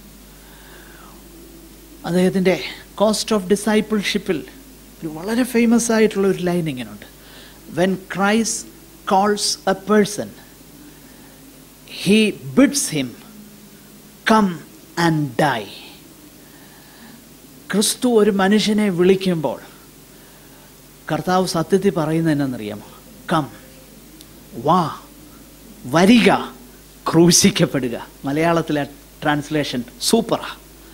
അദ്ദേഹത്തിൻ്റെ കോസ്റ്റ് ഓഫ് ഡിസൈപ്പിൾഷിപ്പിൽ ഒരു വളരെ ഫേമസ് ആയിട്ടുള്ള ഒരു ലൈൻ ഇങ്ങനെയുണ്ട് when Christ calls a person he bids him come and die ക്രിസ്തു ഒരു മനുഷ്യനെ വിളിക്കുമ്പോൾ കർത്താവ് സത്യത്തിൽ പറയുന്നത് എന്നറിയാമോ കം വാ വരിക ക്രൂശിക്കപ്പെടുക മലയാളത്തിലെ ട്രാൻസ്ലേഷൻ സൂപ്പറാ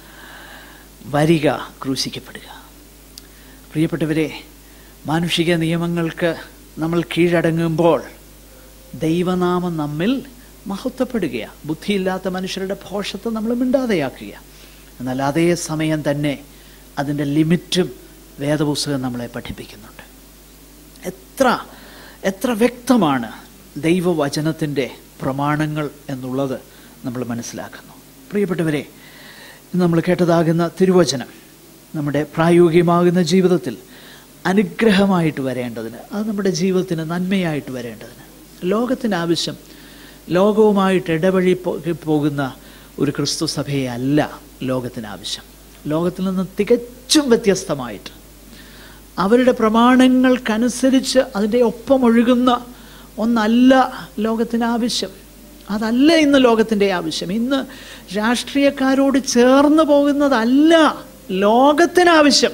വരിക ക്രൂശിക്കപ്പെടുക പ്രിയപ്പെട്ടവരെ മാനുഷിക നിയമങ്ങൾക്ക് നമ്മൾ കീഴടങ്ങുമ്പോൾ ദൈവനാമം നമ്മിൽ മഹത്വപ്പെടുകയാണ് ബുദ്ധിയില്ലാത്ത മനുഷ്യരുടെ ഭോഷത്തെ നമ്മൾ മിണ്ടാതെയാക്കുക എന്നാൽ അതേ സമയം തന്നെ അതിൻ്റെ ലിമിറ്റും വേദപുസ്തകം നമ്മളെ പഠിപ്പിക്കുന്നുണ്ട് എത്ര എത്ര വ്യക്തമാണ് ദൈവവചനത്തിൻ്റെ പ്രമാണങ്ങൾ എന്നുള്ളത് നമ്മൾ മനസ്സിലാക്കുന്നു പ്രിയപ്പെട്ടവരെ ഇന്ന് നമ്മൾ കേട്ടതാകുന്ന തിരുവചനം നമ്മുടെ പ്രായോഗികമാകുന്ന ജീവിതത്തിൽ അനുഗ്രഹമായിട്ട് വരേണ്ടതിന് അത് നമ്മുടെ ജീവിതത്തിന് നന്മയായിട്ട് വരേണ്ടതിന് ലോകത്തിന് ആവശ്യം ലോകവുമായിട്ട് ഇടവഴി പോ- പോകുന്ന ഒരു ക്രിസ്തു സഭയെ അല്ല ലോകത്തിന് ആവശ്യം ലോകത്തിൽ നിന്ന് തികച്ചും വ്യത്യസ്തമായിട്ട് അവരുടെ പ്രമാണങ്ങൾക്കനുസരിച്ച് അതിൻ്റെ ഒപ്പം ഒഴുകുന്ന ഒന്നല്ല ലോകത്തിന് ആവശ്യം അതല്ല ഇന്ന് ലോകത്തിൻ്റെ ആവശ്യം ഇന്ന് രാഷ്ട്രീയക്കാരോട് ചേർന്ന് പോകുന്നതല്ല ലോകത്തിനാവശ്യം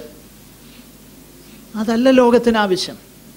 അതല്ല ലോകത്തിനാവശ്യം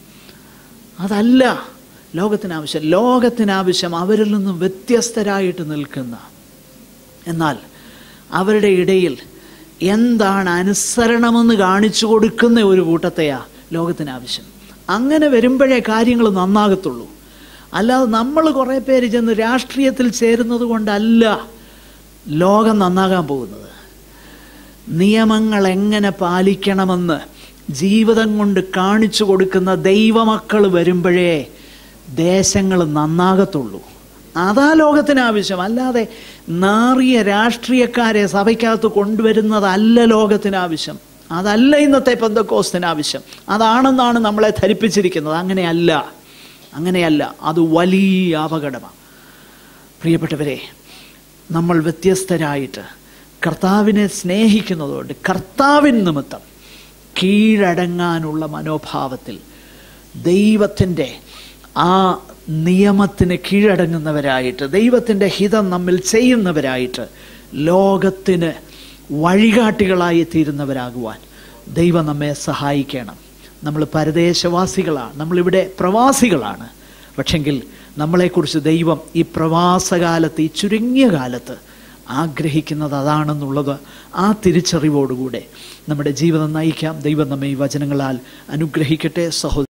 അതല്ല ലോകത്തിനാവശ്യം ലോകത്തിനാവശ്യം അവരിൽ നിന്നും വ്യത്യസ്തരായിട്ട് നിൽക്കുന്ന എന്നാൽ അവരുടെ ഇടയിൽ എന്താണ് അനുസരണമെന്ന് കാണിച്ചു കൊടുക്കുന്ന ഒരു കൂട്ടത്തെയാ ലോകത്തിനാവശ്യം അങ്ങനെ വരുമ്പോഴേ കാര്യങ്ങൾ നന്നാകത്തുള്ളൂ അല്ലാതെ നമ്മൾ കുറേ പേര് ചെന്ന് രാഷ്ട്രീയത്തിൽ ചേരുന്നത് കൊണ്ടല്ല ലോകം നന്നാകാൻ പോകുന്നത് നിയമങ്ങൾ എങ്ങനെ പാലിക്കണമെന്ന് ജീവിതം കൊണ്ട് കാണിച്ചു കൊടുക്കുന്ന ദൈവമക്കൾ വരുമ്പോഴേ ദേശങ്ങൾ നന്നാകത്തുള്ളൂ അതാ ലോകത്തിന് ആവശ്യം അല്ലാതെ നാറിയ രാഷ്ട്രീയക്കാരെ സഭയ്ക്കകത്ത് കൊണ്ടുവരുന്നതല്ല ലോകത്തിന് ആവശ്യം അതല്ല ഇന്നത്തെ പെന്തക്കോസ്തിന് ആവശ്യം അതാണെന്നാണ് നമ്മളെ ധരിപ്പിച്ചിരിക്കുന്നത് അങ്ങനെയല്ല അങ്ങനെയല്ല അത് വലിയ അപകടമാണ് പ്രിയപ്പെട്ടവരെ നമ്മൾ വ്യത്യസ്തരായിട്ട് കർത്താവിനെ സ്നേഹിക്കുന്നതുകൊണ്ട് കർത്താവിൻ നിമിത്തം കീഴടങ്ങാനുള്ള മനോഭാവത്തിൽ ദൈവത്തിൻ്റെ ആ നിയമത്തിന് കീഴടങ്ങുന്നവരായിട്ട് ദൈവത്തിൻ്റെ ഹിതം നമ്മിൽ ചെയ്യുന്നവരായിട്ട് ലോകത്തിന് വഴികാട്ടികളായി തീരുന്നവരാകുവാൻ ദൈവം നമ്മെ സഹായിക്കണം നമ്മൾ പരദേശവാസികളാണ് നമ്മളിവിടെ പ്രവാസികളാണ് പക്ഷെങ്കിൽ നമ്മളെക്കുറിച്ച് ദൈവം ഈ പ്രവാസകാലത്ത് ഈ ചുരുങ്ങിയ കാലത്ത് ആഗ്രഹിക്കുന്നത് അതാണെന്നുള്ളത് ആ തിരിച്ചറിവോടുകൂടെ നമ്മുടെ ജീവിതം നയിക്കാം ദൈവം നമ്മെ ഈ വചനങ്ങളാൽ അനുഗ്രഹിക്കട്ടെ സഹോദര